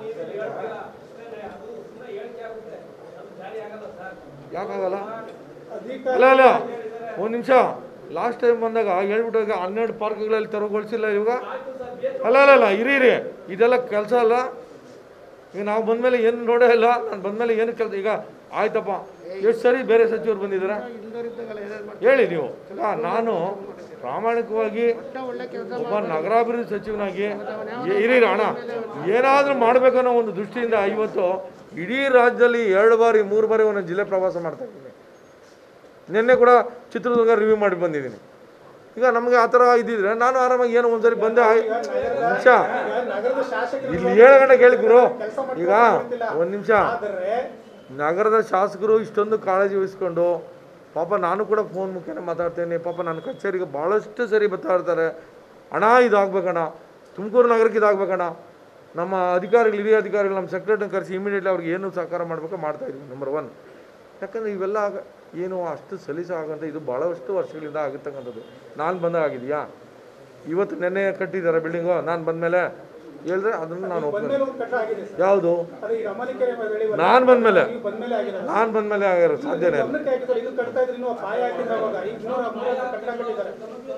S4: ಯಾಕಾಗಲ್ಲ
S6: ಅಧಿಕಾರ
S4: ಇಲ್ಲ ಇಲ್ಲ ಒಂದು ನಿಮಿಷ ಲಾಸ್ಟ್ ಟೈಮ್ ಬಂದಾಗ ಹೇಳ್ಬಿಟ್ಟಾಗ ಹನ್ನೆರಡು ಪಾರ್ಕ್ಗಳಲ್ಲಿ ತೆರವುಗೊಳಿಸಿಲ್ಲ ಇವಾಗ ಅಲ್ಲ ಅಲ್ಲ ಅಲ್ಲ ಇರಿ ಇರಿ ಇದೆಲ್ಲ ಕೆಲಸ ಅಲ್ಲ ಈಗ ನಾವು ಬಂದಮೇಲೆ ಏನು ನೋಡೇ ಇಲ್ಲ ನಾನು ಬಂದಮೇಲೆ ಏನು ಕೆಲಸ ಈಗ ಆಯ್ತಪ್ಪ ಎಷ್ಟು ಸರಿ ಬೇರೆ ಸಚಿವರು ಬಂದಿದ್ದಾರೆ ಹೇಳಿ ನೀವು ಈಗ ನಾನು ಪ್ರಾಮಾಣಿಕವಾಗಿ ಒಬ್ಬ ನಗರಾಭಿವೃದ್ಧಿ ಸಚಿವನಾಗಿ ಏ- ಇರಿ ಇರಿ ಅಣ್ಣ ಏನಾದರೂ ಮಾಡಬೇಕನ್ನೋ ಒಂದು ದೃಷ್ಟಿಯಿಂದ ಇವತ್ತು ಇಡೀ ರಾಜ್ಯದಲ್ಲಿ ಎರಡು ಬಾರಿ ಮೂರು ಬಾರಿ ಒಂದೊಂದು ಜಿಲ್ಲೆ ಪ್ರವಾಸ ಮಾಡ್ತಾ ಇದ್ದೀನಿ ನಿನ್ನೆ ಕೂಡ ಚಿತ್ರದುರ್ಗ ರಿವ್ಯೂ ಮಾಡಿ ಬಂದಿದ್ದೀನಿ ಈಗ ನಮಗೆ ಆ ಥರ ಇದ್ದಿದ್ರೆ ನಾನು ಆರಾಮಾಗಿ ಏನೋ ಒಂದ್ಸರಿ ಬಂದೆ ಆಯ್- ನಿಮಿಷ
S6: ನಗರದ ಶಾಸಕರು
S4: ಇಲ್ಲಿ ಏಳು ಗಂಟೆ ಕೇಳಿ ಗುರು
S6: ಕೆಲಸ
S4: ಈಗ ಒಂದು ನಿಮಿಷ
S6: ಆದರೆ
S4: ನಗರದ ಶಾಸಕರು ಇಷ್ಟೊಂದು ಕಾಳಜಿ ವಹಿಸ್ಕೊಂಡು ಪಾಪ ನಾನು ಕೂಡ ಫೋನ್ ಮುಖೇನ ಮಾತಾಡ್ತೇನೆ ಪಾಪ ನನ್ನ ಕಚೇರಿಗೆ ಭಾಳಷ್ಟು ಸರಿ ಬರ್ತಾ ಇರ್ತಾರೆ ಅಣ್ಣ ಇದಾಗಬೇಕಣ್ಣ ತುಮಕೂರು ನಗರಕ್ಕೆ ಇದಾಗಬೇಕಣ್ಣ ನಮ್ಮ ಅಧಿಕಾರಿಗಳು ಹಿರಿಯ ಅಧಿಕಾರಿಗಳು ನಮ್ಮ ಸೆಕ್ರೆಟರಿನ ಕರೆಸಿ ಇಮಿಡಿಯೇಟ್ಲಿ ಅವ್ರಿಗೆ ಏನು ಸಹಕಾರ ಮಾಡಬೇಕು ಮಾಡ್ತಾ ಇದೀವಿ ನಂಬರ್ ಒನ್ ಯಾಕಂದರೆ ಇವೆಲ್ಲ ಆಗ- ಏನು ಅಷ್ಟು ಸಲೀಸಾಗಂತ ಇದು ಭಾಳಷ್ಟು ವರ್ಷಗಳಿಂದ ಆಗಿರ್ತಕ್ಕಂಥದ್ದು ನಾನು ಬಂದಾಗ ಆಗಿದೆಯಾ ಇವತ್ತು ನೆನ್ನೆ ಕಟ್ಟಿದ್ದಾರೆ ಬಿಲ್ಡಿಂಗು ನಾನು ಬಂದಮೇಲೆ ಹೇಳಿದ್ರೆ ಅದನ್ನು ನಾನು ಒಪ್ಪಿದೆ
S6: ಬಂದ್ಮೇಲೆ ಒಂದು ಕಟ್ಟ ಆಗಿದೆ ಸರ್
S4: ಯಾವುದು
S6: ಅದು ಈಗ ಅಮಲಿಕೆರೆ ಬೆಳೆಯುವ
S4: ನಾನು ಬಂದಮೇಲೆ
S6: ನೀವು ಬಂದ್ಮೇಲೆ ಆಗಿದೆ
S4: ನಾನು ಬಂದಮೇಲೆ ಆಗಿರೋ ಸಾಧ್ಯನೇ ಇಲ್ಲ
S6: ಗಮನಕ್ಕೆ ಹಾಕಿದ್ರೆ ಇದು ಕಟ್ತಾ ಇದ್ರೆ ಇನ್ನೂ ಪಾಯ ಹಾಕಿದ್ರೆ ಅವಾಗ ಈಗ ಮೂರ ಮೂರ ಕಟ್ಟಡ ಕಟ್ಟಿದ್ದಾರೆ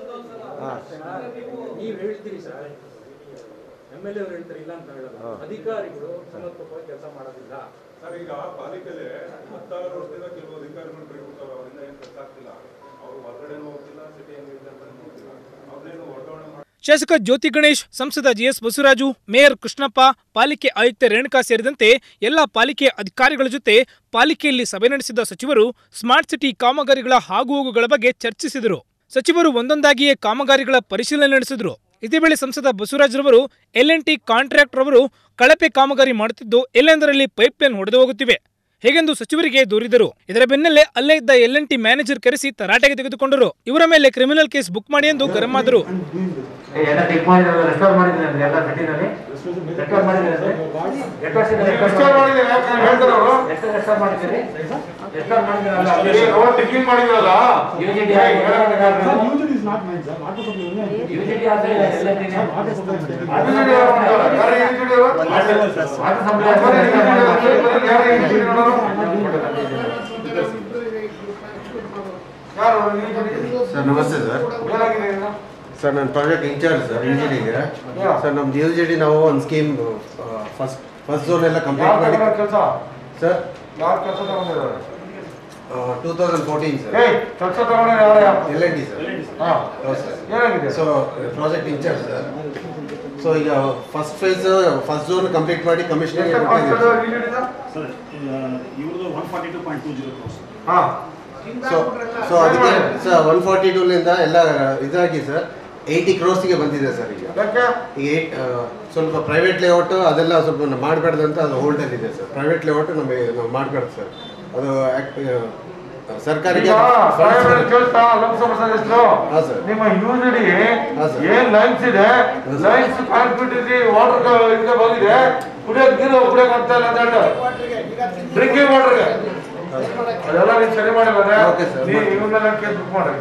S3: ನೀವು ಹೇಳ್ತೀರಿ ಸರ್ ಎಮ್ ಎಲ್ ಎ ಅವ್ರು ಹೇಳ್ತಾರೆ ಇಲ್ಲ ಅಂತ ಹೇಳಲ್ಲ ಅಧಿಕಾರಿಗಳು ಸಮರ್ಪಕವಾಗಿ ಕೆಲಸ ಮಾಡೋದಿಲ್ಲ
S10: ಸರ್ ಈಗ ಪಾಲಿಕೆಲೆ ಹತ್ತಾರು ವರ್ಷದಿಂದ ಕೆಲವು ಅಧಿಕಾರಿಗಳು ಬಿಟ್ಬಿಡ್ತಾರೆ ಅವರಿಂದ ಏನು ಕೆಲಸ ಆಗ್ತಿಲ್ಲ ಅವರು ಹೊರಗಡೆನೂ ಹೋಗ್ತಿಲ್ಲ ಸಿಟಿ ಹೆಂಗಿದೆ ಅಂತ ಹೋಗ್ತಿಲ್ಲ ಅವ್ರನ್ನೇನು ವರ್ಗಾವಣೆ ಮಾಡಿ
S2: ಶಾಸಕ ಜ್ಯೋತಿ ಗಣೇಶ್ ಸಂಸದ ಜಿಎಸ್ ಬಸವರಾಜು ಮೇಯರ್ ಕೃಷ್ಣಪ್ಪ ಪಾಲಿಕೆ ಆಯುಕ್ತ ರೇಣುಕಾ ಸೇರಿದಂತೆ ಎಲ್ಲ ಪಾಲಿಕೆ ಅಧಿಕಾರಿಗಳ ಜೊತೆ ಪಾಲಿಕೆಯಲ್ಲಿ ಸಭೆ ನಡೆಸಿದ ಸಚಿವರು ಸ್ಮಾರ್ಟ್ ಸಿಟಿ ಕಾಮಗಾರಿಗಳ ಆಗುಹೋಗುಗಳ ಬಗ್ಗೆ ಚರ್ಚಿಸಿದರು ಸಚಿವರು ಒಂದೊಂದಾಗಿಯೇ ಕಾಮಗಾರಿಗಳ ಪರಿಶೀಲನೆ ನಡೆಸಿದರು ಇದೇ ವೇಳೆ ಸಂಸದ ಬಸವರಾಜ್ರವರು ಎಲ್ ಎನ್ ಟಿ ಕಾಂಟ್ರಾಕ್ಟ್ ರವರು ಕಳಪೆ ಕಾಮಗಾರಿ ಮಾಡುತ್ತಿದ್ದು ಎಲ್ಲೆಂದರಲ್ಲಿ ಪೈಪ್ಲೈನ್ ಹೊಡೆದು ಹೋಗುತ್ತಿವೆ ಹೇಗೆಂದು ಸಚಿವರಿಗೆ ದೂರಿದರು ಇದರ ಬೆನ್ನಲ್ಲೇ ಅಲ್ಲೇ ಇದ್ದ ಎಲ್ ಎನ್ ಟಿ ಮ್ಯಾನೇಜರ್ ಕರೆಸಿ ತರಾಟೆಗೆ ತೆಗೆದುಕೊಂಡರು ಇವರ ಮೇಲೆ ಕ್ರಿಮಿನಲ್ ಕೇಸ್ ಬುಕ್ ಮಾಡಿ ಎಂದು ಗರಂ ಆದರು
S8: ಎಲ್ಲ ಟಿಕ್ ಮಾಡಿದ್ರೆ ರೆಸ್ಟೋರ್ ಮಾಡಿದ್ರೆ ಅಂದ್ರೆ ಎಲ್ಲ ಸಿಟಿನಲ್ಲಿ ರೆಸ್ಟೋರ್ ಮಾಡಿದ್ರೆ ಅಂದ್ರೆ ಎಷ್ಟು ವರ್ಷದಿಂದ
S4: Restore ಮಾಡಿದ್ರೆ ಯಾಕೆ ನಾನು ಹೇಳ್ತಾರೆ ಅವರು?
S8: ಎಷ್ಟು ರೆಸ್ಟೋರ್ ಮಾಡಿದ್ದೀರಿ ರೆಸ್ಟೋರ್ ಮಾಡಿದ್ರಲ್ಲ
S4: ಏ, ಅವ್ರು ಟಿಫಿನ್ ಮಾಡಿದ್ರಲ್ಲ
S8: ಯುಜಿಟಿ ಯುಜಿಟಿ ಆದ್ರೆ ಎಲ್ಲ
S4: ಅಭಿವೃದ್ಧಿ ಅವ್ರು ಮಾಡ್ತಾರೆ. ಯಾರು ಅಭಿವೃದ್ಧಿ ಅವರು?
S8: ವಾಟರ್ ಸಪ್ಲೈ
S4: ಬರೀ ಅಭಿವೃದ್ಧಿ ಅವರು, ಬರೀ ಯಾರು ಅಭಿವೃದ್ಧಿ ಮಾಡೋರು? ಯಾರು ಅವರು ಅಭಿವೃದ್ಧಿ?
S11: ಸರ್ ನಮಸ್ತೆ ಸರ್
S4: ಏನಾಗಿದೆ ಈಗ?
S11: ಸರ್ ನಾನು project incharge sir U G ಡಿಗೆ ಸರ್ ನಮ್ದು ಯು ಜಿ ಡಿ ನಾವು ಒಂದು ಸ್ಕೀಮ್ ಫಸ್ಟ್ ಫಸ್ಟ್ ಝೋನ್ ಎಲ್ಲ ಕಂಪ್ಲೀಟ್
S4: ಯಾರು
S11: ಮಾಡಿ
S4: ತಗೊಂಡ್ರು ಕೆಲಸ
S11: ಸರ್
S4: ಯಾರು ಕೆಲಸ ತಗೊಂಡಿದ್ದಾರೆ
S11: ಟೂ ತೌಸಂಡ್ ಫೋರ್ಟೀನ್ ಸರ್
S4: ಏಯ್ ಕೆಲಸ ತಗೊಂಡಿದ್ದಾರೆ ಯಾರು
S11: ಎಲ್ ಎನ್ ಟಿ ಸರ್
S4: ಹಾ
S11: ಹೌದು ಸರ್
S4: ಏನಾಗಿದೆ
S11: so project incharge sir so ಈಗ first phase first zone complete ಮಾಡಿ ಕಮಿಷನರ್
S4: ಎಷ್ಟು ಕಾಸ್ಟ್ ಅದು UGD ದ?
S3: ಇವ್ರದ್ದು one forty two point two zero crores
S4: ಹಾ
S11: ಸೊ ಸೊ ಅದಕ್ಕೆ ಸರ್ ಒನ್ ಫಾರ್ಟಿ ಟೂಲಿಂದ ಎಲ್ಲ ಇದಾಗಿ ಸರ್ ಏಯ್ಟಿ ಕ್ರೋರ್ಸ್ಗೆ ಬಂದಿದೆ ಸರ್ ಈಗ
S4: ಯಾಕೆ
S11: ಈಗ ಏಟ್ ಸ್ವಲ್ಪ ಪ್ರೈವೇಟ್ ಲೇಔಟ್ ಅದೆಲ್ಲ ಸ್ವಲ್ಪ ಮಾಡಬಾರ್ದು ಅಂತ ಅದು ಹೋಲ್ಡಲ್ಲಿ ಇದೆ ಸರ್ ಪ್ರೈವೇಟ್ ಲೇಔಟ್ ನಮಗೆ ನಾವು ಮಾಡಬಾರ್ದು ಸರ್ ಅದು act- ಆ, ಸರ್ಕಾರಿಗೆ
S4: ಈಗ
S11: funds
S4: ಸಾಹೇಬ್ರ
S11: ಬರುತ್ತೆ.
S4: ಕೇಳ್ತಾ ಲೋಕಸಭಾ ಸದಸ್ಯರು
S11: ಹಾ, ಸರ್.
S4: ನಿಮ್ಮ ಯೂನಿಡಿ
S11: ಹಾ, ಸರ್.
S4: ಏನ್ ಲೈನ್ಸ್ ಇದೆ
S11: ಸರ್.
S4: ಲೈನ್ಸ್ ಕಾನ್ಕ್ರೀಟ್ ಇದೆ ವಾಟರ್ ಇದಕ್ಕೆ ಬಂದಿದೆ ಕುಡಿಯೋಕ್ ನೀರು ಕುಡಿಯೋಕ್ ಆಗ್ತಾ ಇಲ್ಲ ಅಂತ ಹೇಳ್ತಾರೆ ಡ್ರಿಂಕಿಂಗ್ ವಾಟರ್ಗೆ ಅದೆಲ್ಲ ನೀವು ಸರಿ ಮಾಡಿದ್ರೆ
S11: Okay, sir.
S4: ನೀವು ಇವನ್ನೆಲ್ಲ ಕೇಸ್ ಬುಕ್ ಮಾಡ್ರಿ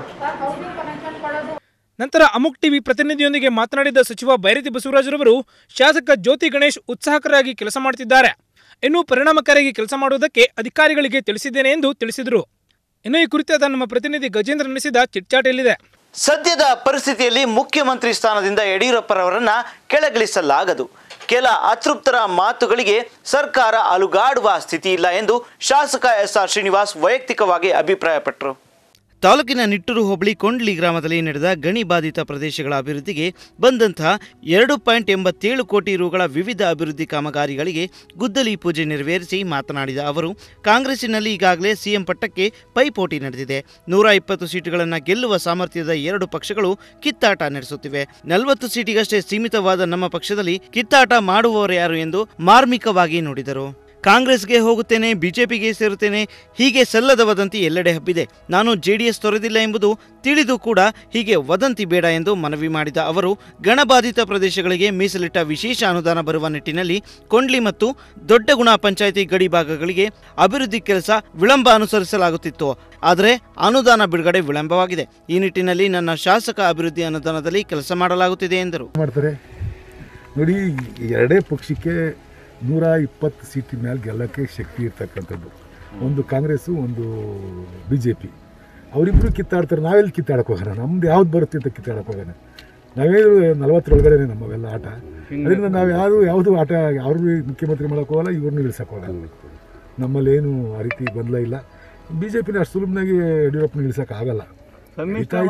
S2: ನಂತರ ಅಮುಕ್ ಟಿವಿ ಪ್ರತಿನಿಧಿಯೊಂದಿಗೆ ಮಾತನಾಡಿದ ಸಚಿವ ಬೈರತಿ ಬಸವರಾಜರವರು ಶಾಸಕ ಜ್ಯೋತಿ ಗಣೇಶ್ ಉತ್ಸಾಹಕರಾಗಿ ಕೆಲಸ ಮಾಡುತ್ತಿದ್ದಾರೆ ಇನ್ನು ಪರಿಣಾಮಕಾರಿಯಾಗಿ ಕೆಲಸ ಮಾಡುವುದಕ್ಕೆ ಅಧಿಕಾರಿಗಳಿಗೆ ತಿಳಿಸಿದ್ದೇನೆ ಎಂದು ತಿಳಿಸಿದರು ಇನ್ನು ಈ ಕುರಿತಾದ ನಮ್ಮ ಪ್ರತಿನಿಧಿ ಗಜೇಂದ್ರ ನಡೆಸಿದ ಚಿಟ್ಚಾಟ್ ಎಲ್ಲಿದೆ
S1: ಸದ್ಯದ ಪರಿಸ್ಥಿತಿಯಲ್ಲಿ ಮುಖ್ಯಮಂತ್ರಿ ಸ್ಥಾನದಿಂದ ಯಡಿಯೂರಪ್ಪರವರನ್ನ ಕೆಳಗಿಳಿಸಲಾಗದು ಕೆಲ ಅತೃಪ್ತರ ಮಾತುಗಳಿಗೆ ಸರ್ಕಾರ ಅಲುಗಾಡುವ ಸ್ಥಿತಿ ಇಲ್ಲ ಎಂದು ಶಾಸಕ ಎಸ್ ಆರ್ ಶ್ರೀನಿವಾಸ್ ವೈಯಕ್ತಿಕವಾಗಿ ಅಭಿಪ್ರಾಯಪಟ್ಟರು ತಾಲೂಕಿನ ನಿಟ್ಟೂರು ಹೋಬಳಿ ಕೊಂಡ್ಲಿ ಗ್ರಾಮದಲ್ಲಿ ನಡೆದ ಗಣಿ ಬಾಧಿತ ಪ್ರದೇಶಗಳ ಅಭಿವೃದ್ಧಿಗೆ ಬಂದಂತಹ ಎರಡು ಪಾಯಿಂಟ್ ಎಂಬತ್ತೇಳು ಕೋಟಿ ರುಗಳ ವಿವಿಧ ಅಭಿವೃದ್ಧಿ ಕಾಮಗಾರಿಗಳಿಗೆ ಗುದ್ದಲಿ ಪೂಜೆ ನೆರವೇರಿಸಿ ಮಾತನಾಡಿದ ಅವರು ಕಾಂಗ್ರೆಸ್ಸಿನಲ್ಲಿ ಈಗಾಗಲೇ ಸಿಎಂ ಪಟ್ಟಕ್ಕೆ ಪೈಪೋಟಿ ನಡೆದಿದೆ ನೂರ ಇಪ್ಪತ್ತು ಸೀಟುಗಳನ್ನು ಗೆಲ್ಲುವ ಸಾಮರ್ಥ್ಯದ ಎರಡು ಪಕ್ಷಗಳು ಕಿತ್ತಾಟ ನಡೆಸುತ್ತಿವೆ ನಲವತ್ತು ಸೀಟಿಗಷ್ಟೇ ಸೀಮಿತವಾದ ನಮ್ಮ ಪಕ್ಷದಲ್ಲಿ ಕಿತ್ತಾಟ ಮಾಡುವವರು ಯಾರು ಎಂದು ಮಾರ್ಮಿಕವಾಗಿ ನುಡಿದರು ಕಾಂಗ್ರೆಸ್ಗೆ ಹೋಗುತ್ತೇನೆ ಬಿಜೆಪಿಗೆ ಸೇರುತ್ತೇನೆ ಹೀಗೆ ಸಲ್ಲದ ವದಂತಿ ಎಲ್ಲೆಡೆ ಹಬ್ಬಿದೆ ನಾನು ಜೆಡಿಎಸ್ ತೊರೆದಿಲ್ಲ ಎಂಬುದು ತಿಳಿದು ಕೂಡ ಹೀಗೆ ವದಂತಿ ಬೇಡ ಎಂದು ಮನವಿ ಮಾಡಿದ ಅವರು ಗಣಬಾಧಿತ ಪ್ರದೇಶಗಳಿಗೆ ಮೀಸಲಿಟ್ಟ ವಿಶೇಷ ಅನುದಾನ ಬರುವ ನಿಟ್ಟಿನಲ್ಲಿ ಕೊಂಡ್ಲಿ ಮತ್ತು ದೊಡ್ಡಗುಣ ಪಂಚಾಯಿತಿ ಗಡಿ ಭಾಗಗಳಿಗೆ ಅಭಿವೃದ್ಧಿ ಕೆಲಸ ವಿಳಂಬ ಅನುಸರಿಸಲಾಗುತ್ತಿತ್ತು ಆದರೆ ಅನುದಾನ ಬಿಡುಗಡೆ ವಿಳಂಬವಾಗಿದೆ ಈ ನಿಟ್ಟಿನಲ್ಲಿ ನನ್ನ ಶಾಸಕ ಅಭಿವೃದ್ಧಿ ಅನುದಾನದಲ್ಲಿ ಕೆಲಸ ಮಾಡಲಾಗುತ್ತಿದೆ ಎಂದರು
S12: ಮಾಡ್ತಾರೆ ನೋಡಿ ಎರಡೇ ಪಕ್ಷಕ್ಕೆ ನೂರ ಇಪ್ಪತ್ತು ಸೀಟಿನ ಮೇಲೆ ಗೆಲ್ಲಕ್ಕೆ ಶಕ್ತಿ ಇರ್ತಕ್ಕಂಥದ್ದು ಒಂದು ಕಾಂಗ್ರೆಸ್ಸು ಒಂದು ಬಿ ಜೆ ಪಿ ಅವರಿಬ್ಬರು ಕಿತ್ತಾಡ್ತಾರೆ ನಾವೆಲ್ಲಿ ಕಿತ್ತಾಡಕ್ಕೆ ಹೋಗೋಣ ನಮ್ದು ಯಾವ್ದು ಬರುತ್ತೆ ಅಂತ ಕಿತ್ತಾಡಕ್ಕೆ ಹೋಗೋಣ ನಾವೇ ನಲವತ್ತರೊಳಗಡೆ ನಮ್ಮವೆಲ್ಲ ಆಟ ಅದರಿಂದ ನಾವು ಯಾವುದು ಯಾವುದು ಆಟ ಅವ್ರು ಮುಖ್ಯಮಂತ್ರಿ ಮಾಡೋಕೆ ಹೋಗಲ್ಲ ಇವ್ರನ್ನೂ ಇಳಿಸೋಕೆ ಹೋಗಲ್ಲ ನಮ್ಮಲ್ಲೇನು ಆ ರೀತಿ ಗೊಂದಲ ಇಲ್ಲ ಬಿ ಜೆ ಪಿನ ಅಷ್ಟು ಸುಲಭನಾಗಿ ಯಡಿಯೂರಪ್ಪನ ಇಳಿಸೋಕ್ಕಾಗಲ್ಲ ಹಿಡಿತಾ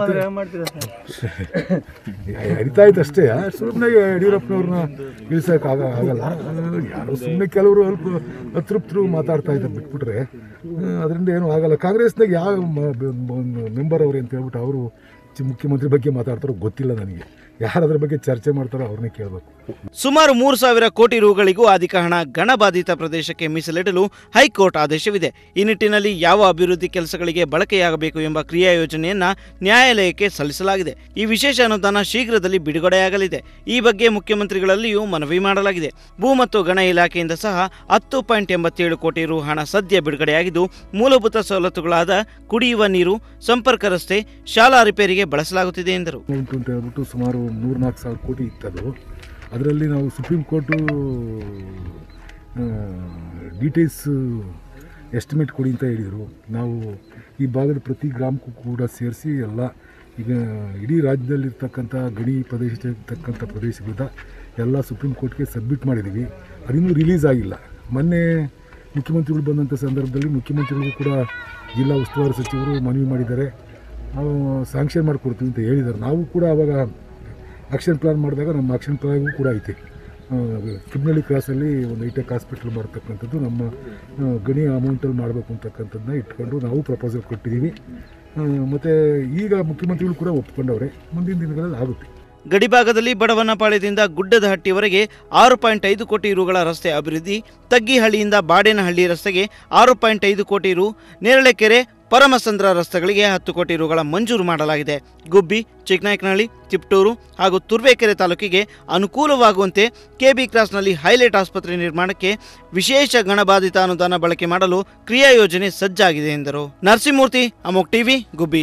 S12: ಹರಿತಾ ಇತ್ತು ಅಷ್ಟೇ ಸುಮ್ಮನೆ ಯಡಿಯೂರಪ್ಪನವ್ರನ್ನ ಇಳಿಸೋಕ್ಕಾಗ ಆಗಲ್ಲ ಯಾರು ಸುಮ್ಮನೆ ಕೆಲವರು ಅಲ್ಪ ಅತೃಪ್ತರು ಮಾತಾಡ್ತಾ ಇದ್ದಾರೆ ಬಿಟ್ಬಿಟ್ರೆ ಅದರಿಂದ ಏನೂ ಆಗಲ್ಲ ಕಾಂಗ್ರೆಸ್ನಾಗ ಯಾವ ಮೆಂಬರ್ ಅವ್ರು ಅಂತ ಹೇಳ್ಬಿಟ್ಟು ಅವರು ಮುಖ್ಯಮಂತ್ರಿ ಬಗ್ಗೆ ಮಾತಾಡ್ತಾರೋ ಗೊತ್ತಿಲ್ಲ ನನಗೆ ಯಾರು ಅದ್ರ ಬಗ್ಗೆ ಚರ್ಚೆ ಮಾಡ್ತಾರೋ ಅವ್ರನ್ನೇ ಕೇಳಬೇಕು
S1: ಸುಮಾರು ಮೂರು ಸಾವಿರ ಕೋಟಿ ರುಗಳಿಗೂ ಅಧಿಕ ಹಣ ಗಣಬಾಧಿತ ಪ್ರದೇಶಕ್ಕೆ ಮೀಸಲಿಡಲು ಹೈಕೋರ್ಟ್ ಆದೇಶವಿದೆ ಈ ನಿಟ್ಟಿನಲ್ಲಿ ಯಾವ ಅಭಿವೃದ್ಧಿ ಕೆಲಸಗಳಿಗೆ ಬಳಕೆಯಾಗಬೇಕು ಎಂಬ ಕ್ರಿಯಾ ಯೋಜನೆಯನ್ನ ನ್ಯಾಯಾಲಯಕ್ಕೆ ಸಲ್ಲಿಸಲಾಗಿದೆ ಈ ವಿಶೇಷ ಅನುದಾನ ಶೀಘ್ರದಲ್ಲಿ ಬಿಡುಗಡೆಯಾಗಲಿದೆ ಈ ಬಗ್ಗೆ ಮುಖ್ಯಮಂತ್ರಿಗಳಲ್ಲಿಯೂ ಮನವಿ ಮಾಡಲಾಗಿದೆ ಭೂ ಮತ್ತು ಗಣ ಇಲಾಖೆಯಿಂದ ಸಹ ಹತ್ತು ಪಾಯಿಂಟ್ ಎಂಬತ್ತೇಳು ಕೋಟಿ ರು ಹಣ ಸದ್ಯ ಬಿಡುಗಡೆಯಾಗಿದ್ದು ಮೂಲಭೂತ ಸವಲತ್ತುಗಳಾದ ಕುಡಿಯುವ ನೀರು ಸಂಪರ್ಕ ರಸ್ತೆ ಶಾಲಾ ರಿಪೇರಿಗೆ ಬಳಸಲಾಗುತ್ತಿದೆ ಎಂದರು
S12: ಉಂಟು ಅಂತ ಹೇಳ್ಬಿಟ್ಟು ಸುಮಾರು ಮೂರ್ನಾಲ್ಕು ಸಾವಿರ ಕೋಟಿ ಇತ್ತದು ಅದರಲ್ಲಿ ನಾವು ಸುಪ್ರೀಂ ಕೋರ್ಟು ಡೀಟೇಲ್ಸ್ ಎಸ್ಟಿಮೇಟ್ ಕೊಡಿ ಅಂತ ಹೇಳಿದರು ನಾವು ಈ ಭಾಗದ ಪ್ರತಿ ಗ್ರಾಮಕ್ಕೂ ಕೂಡ ಸೇರಿಸಿ ಎಲ್ಲ ಈಗ ಇಡೀ ರಾಜ್ಯದಲ್ಲಿರ್ತಕ್ಕಂಥ ಗಡಿ ಪ್ರದೇಶದಲ್ಲಿರ್ತಕ್ಕಂಥ ಪ್ರದೇಶಗಳಿಂದ ಎಲ್ಲ ಸುಪ್ರೀಂ ಕೋರ್ಟ್ಗೆ ಸಬ್ಮಿಟ್ ಮಾಡಿದ್ದೀವಿ ಅದಿನ್ನೂ ರಿಲೀಸ್ ಆಗಿಲ್ಲ ಮೊನ್ನೆ ಮುಖ್ಯಮಂತ್ರಿಗಳು ಬಂದಂಥ ಸಂದರ್ಭದಲ್ಲಿ ಮುಖ್ಯಮಂತ್ರಿಗಳು ಕೂಡ ಜಿಲ್ಲಾ ಉಸ್ತುವಾರಿ ಸಚಿವರು ಮನವಿ ಮಾಡಿದ್ದಾರೆ ನಾವು ಸ್ಯಾಂಕ್ಷನ್ ಮಾಡಿಕೊಡ್ತೀವಿ ಅಂತ ಹೇಳಿದ್ದಾರೆ ನಾವು ಕೂಡ ಆವಾಗ ಆಕ್ಷನ್ ಪ್ಲಾನ್ ಮಾಡಿದಾಗ ನಮ್ಮ ಆಕ್ಷನ್ ಪ್ಲಾನ್ಗೂ ಕೂಡ ಐತೆ ಕಿಬ್ನಳ್ಳಿ ಕ್ರಾಸಲ್ಲಿ ಒಂದು ಐಟೆಕ್ ಹಾಸ್ಪಿಟಲ್ ಮಾಡ್ತಕ್ಕಂಥದ್ದು ನಮ್ಮ ಆ, ಗಣಿ ಅಮೌಂಟಲ್ಲಿ ಮಾಡಬೇಕು ಅಂತಕ್ಕಂಥದ್ದನ್ನ ಇಟ್ಕೊಂಡು ನಾವು ಪ್ರಪೋಸಲ್ ಕೊಟ್ಟಿದ್ದೀವಿ ಮತ್ತು ಈಗ ಮುಖ್ಯಮಂತ್ರಿಗಳು ಕೂಡ ಒಪ್ಕೊಂಡವ್ರೆ ಮುಂದಿನ ದಿನಗಳಲ್ಲಿ ಆಗುತ್ತೆ
S1: ಗಡಿಭಾಗದಲ್ಲಿ ಬಡವನಪಾಳ್ಯದಿಂದ ಗುಡ್ಡದಹಟ್ಟಿವರೆಗೆ ಆರು ಪಾಯಿಂಟ್ ಐದು ಕೋಟಿ ರುಗಳ ರಸ್ತೆ ಅಭಿವೃದ್ಧಿ ತಗ್ಗಿಹಳ್ಳಿಯಿಂದ ಬಾಡೇನಹಳ್ಳಿ ರಸ್ತೆಗೆ ಆರು ಪಾಯಿಂಟ್ ಐದು ಕೋಟಿ ರು ನೇರಳೆಕೆರೆ ಪರಮಸಂದ್ರ ರಸ್ತೆಗಳಿಗೆ ಹತ್ತು ಕೋಟಿ ರುಗಳ ಮಂಜೂರು ಮಾಡಲಾಗಿದೆ ಗುಬ್ಬಿ ಚಿಕ್ಕನಾಯಕನಹಳ್ಳಿ ತಿಪ್ಟೂರು ಹಾಗೂ ತುರ್ವೇಕೆರೆ ತಾಲೂಕಿಗೆ ಅನುಕೂಲವಾಗುವಂತೆ ಕೆಬಿ ಕ್ರಾಸ್ನಲ್ಲಿ ಹೈಲೈಟ್ ಆಸ್ಪತ್ರೆ ನಿರ್ಮಾಣಕ್ಕೆ ವಿಶೇಷ ಗಣಬಾಧಿತ ಅನುದಾನ ಬಳಕೆ ಮಾಡಲು ಕ್ರಿಯಾ ಯೋಜನೆ ಸಜ್ಜಾಗಿದೆ ಎಂದರು ನರಸಿಂಹಮೂರ್ತಿ ಅಮೋಕ್ ಟಿವಿ ಗುಬ್ಬಿ